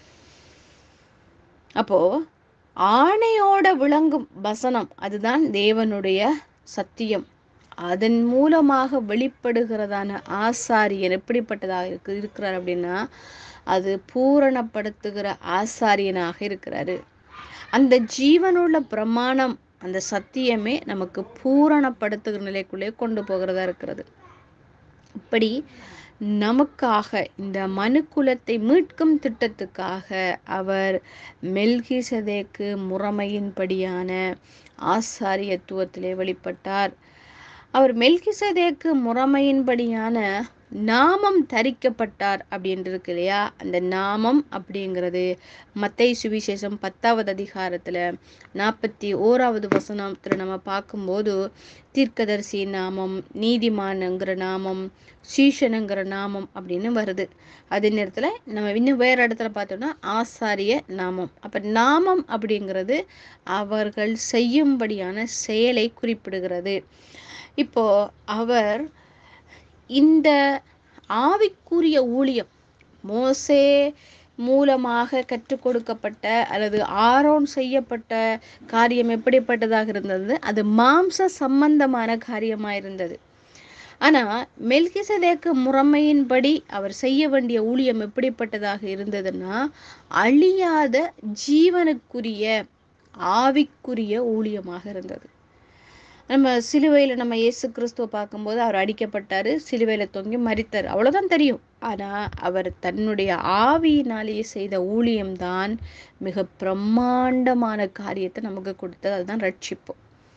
அப்போ ஆணையோட விளங்கும் வசனம் அதுதான் தேவனுடைய சத்தியம் அதன் மூலமாக வெளிப்படுகிறதான ஆசாரியன் எப்படிப்பட்டதாக இருக்கு இருக்கிறார் அப்படின்னா அது பூரணப்படுத்துகிற ஆசாரியனாக இருக்கிறாரு அந்த ஜீவனுள்ள பிரமாணம் அந்த சத்தியமே நமக்கு பூரணப்படுத்துகிற நிலைக்குள்ளே கொண்டு போகிறதா இருக்கிறது இப்படி நமக்காக இந்த மனுக்குலத்தை மீட்கும் திட்டத்துக்காக அவர் மெல்கிசதேக்கு முறைமையின்படியான ஆசாரியத்துவத்திலே வெளிப்பட்டார் அவர் மெல்கிசதேக்கு முறைமையின்படியான நாமம் தரிக்கப்பட்டார் அப்படின்ட்டு இருக்கு இல்லையா அந்த நாமம் அப்படிங்கிறது மத்தை சுவிசேஷம் பத்தாவது அதிகாரத்துல நாற்பத்தி ஓராவது வசனத்துல நம்ம பார்க்கும்போது தீர்க்கதரிசி நாமம் நீதிமான்ங்கிற நாமம் சீஷனுங்கிற நாமம் அப்படின்னு வருது அதே நேரத்துல நம்ம இன்னும் வேற இடத்துல பார்த்தோம்னா ஆசாரிய நாமம் அப்ப நாமம் அப்படிங்கிறது அவர்கள் செய்யும்படியான செயலை குறிப்பிடுகிறது இப்போ அவர் இந்த ஆவிக்குரிய ஊழியம் மோசே மூலமாக கற்றுக் கொடுக்கப்பட்ட அல்லது ஆரோன் செய்யப்பட்ட காரியம் எப்படிப்பட்டதாக இருந்தது அது மாம்ச சம்பந்தமான காரியமாக இருந்தது ஆனா மெல்கிசதேக்கு முறைமையின்படி அவர் செய்ய வேண்டிய ஊழியம் எப்படிப்பட்டதாக இருந்ததுன்னா அழியாத ஜீவனுக்குரிய ஆவிக்குரிய ஊழியமாக இருந்தது நம்ம சிலுவையில் நம்ம இயேசு கிறிஸ்துவ பார்க்கும்போது அவர் அடிக்கப்பட்டாரு சிலுவையில் தொங்கி மறித்தார் அவ்வளோதான் தெரியும் ஆனால் அவர் தன்னுடைய ஆவியினாலேயே செய்த ஊழியம்தான் மிக பிரம்மாண்டமான காரியத்தை நமக்கு கொடுத்தது அதுதான் ரட்சிப்பு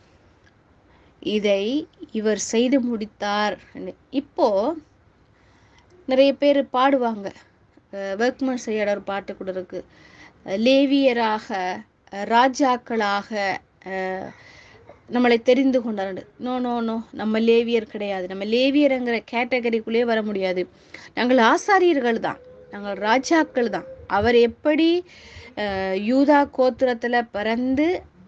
இதை இவர் செய்து முடித்தார் இப்போ நிறைய பேர் பாடுவாங்க ஒர்க்மன் செய்யற ஒரு பாட்டு கூட இருக்கு லேவியராக ராஜாக்களாக நம்மளை தெரிந்து கொண்டார் நோ நோ நோ நம்ம லேவியர் கிடையாது நம்ம லேவியருங்கிற கேட்டகரிக்குள்ளே வர முடியாது நாங்கள் ஆசாரியர்கள் தான் நாங்கள் ராஜாக்கள் தான் அவர் எப்படி யூதா கோத்திரத்தில் பிறந்து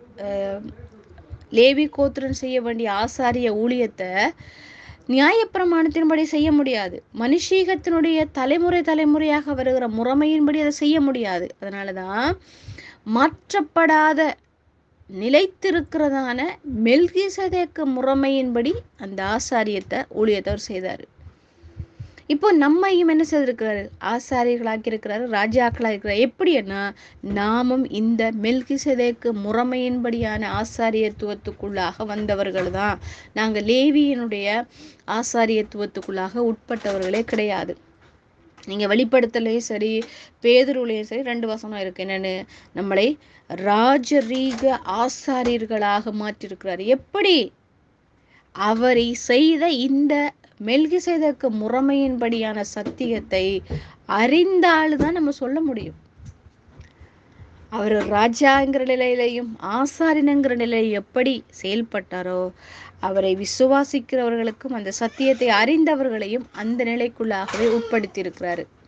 லேவி கோத்திரம் செய்ய வேண்டிய ஆசாரிய ஊழியத்தை நியாயப்பிரமாணத்தின்படி செய்ய முடியாது மனுஷீகத்தினுடைய தலைமுறை தலைமுறையாக வருகிற முறைமையின்படி அதை செய்ய முடியாது அதனால தான் மாற்றப்படாத நிலைத்திருக்கிறதான மெல்கிசதேக்க முறைமையின்படி அந்த ஆசாரியத்தை ஊழியத்தை அவர் செய்தார் இப்போ நம்மையும் என்ன செய்திருக்கிறாரு ஆசாரியர்களாக்கி இருக்கிறாரு ராஜாக்களாக இருக்கிறார் எப்படின்னா நாமும் இந்த மெல்கிசதேக்கு முறைமையின்படியான ஆசாரியத்துவத்துக்குள்ளாக வந்தவர்கள் தான் நாங்கள் லேவியினுடைய ஆசாரியத்துவத்துக்குள்ளாக உட்பட்டவர்களே கிடையாது நீங்கள் வெளிப்படுத்தலையும் சரி பேதுருலையும் சரி ரெண்டு வசனம் இருக்கு என்னன்னு நம்மளை ராஜரீக ஆசாரியர்களாக மாற்றிருக்கிறார் எப்படி அவரை செய்த இந்த மெல்கி செய்தற்கு முறைமையின்படியான சத்தியத்தை அறிந்தால்தான் நம்ம சொல்ல முடியும் அவர் ராஜாங்கிற நிலையிலையும் ஆசாரினங்கிற நிலையில் எப்படி செயல்பட்டாரோ அவரை விசுவாசிக்கிறவர்களுக்கும் அந்த சத்தியத்தை அறிந்தவர்களையும் அந்த நிலைக்குள்ளாகவே உட்படுத்தி இருக்கிறாரு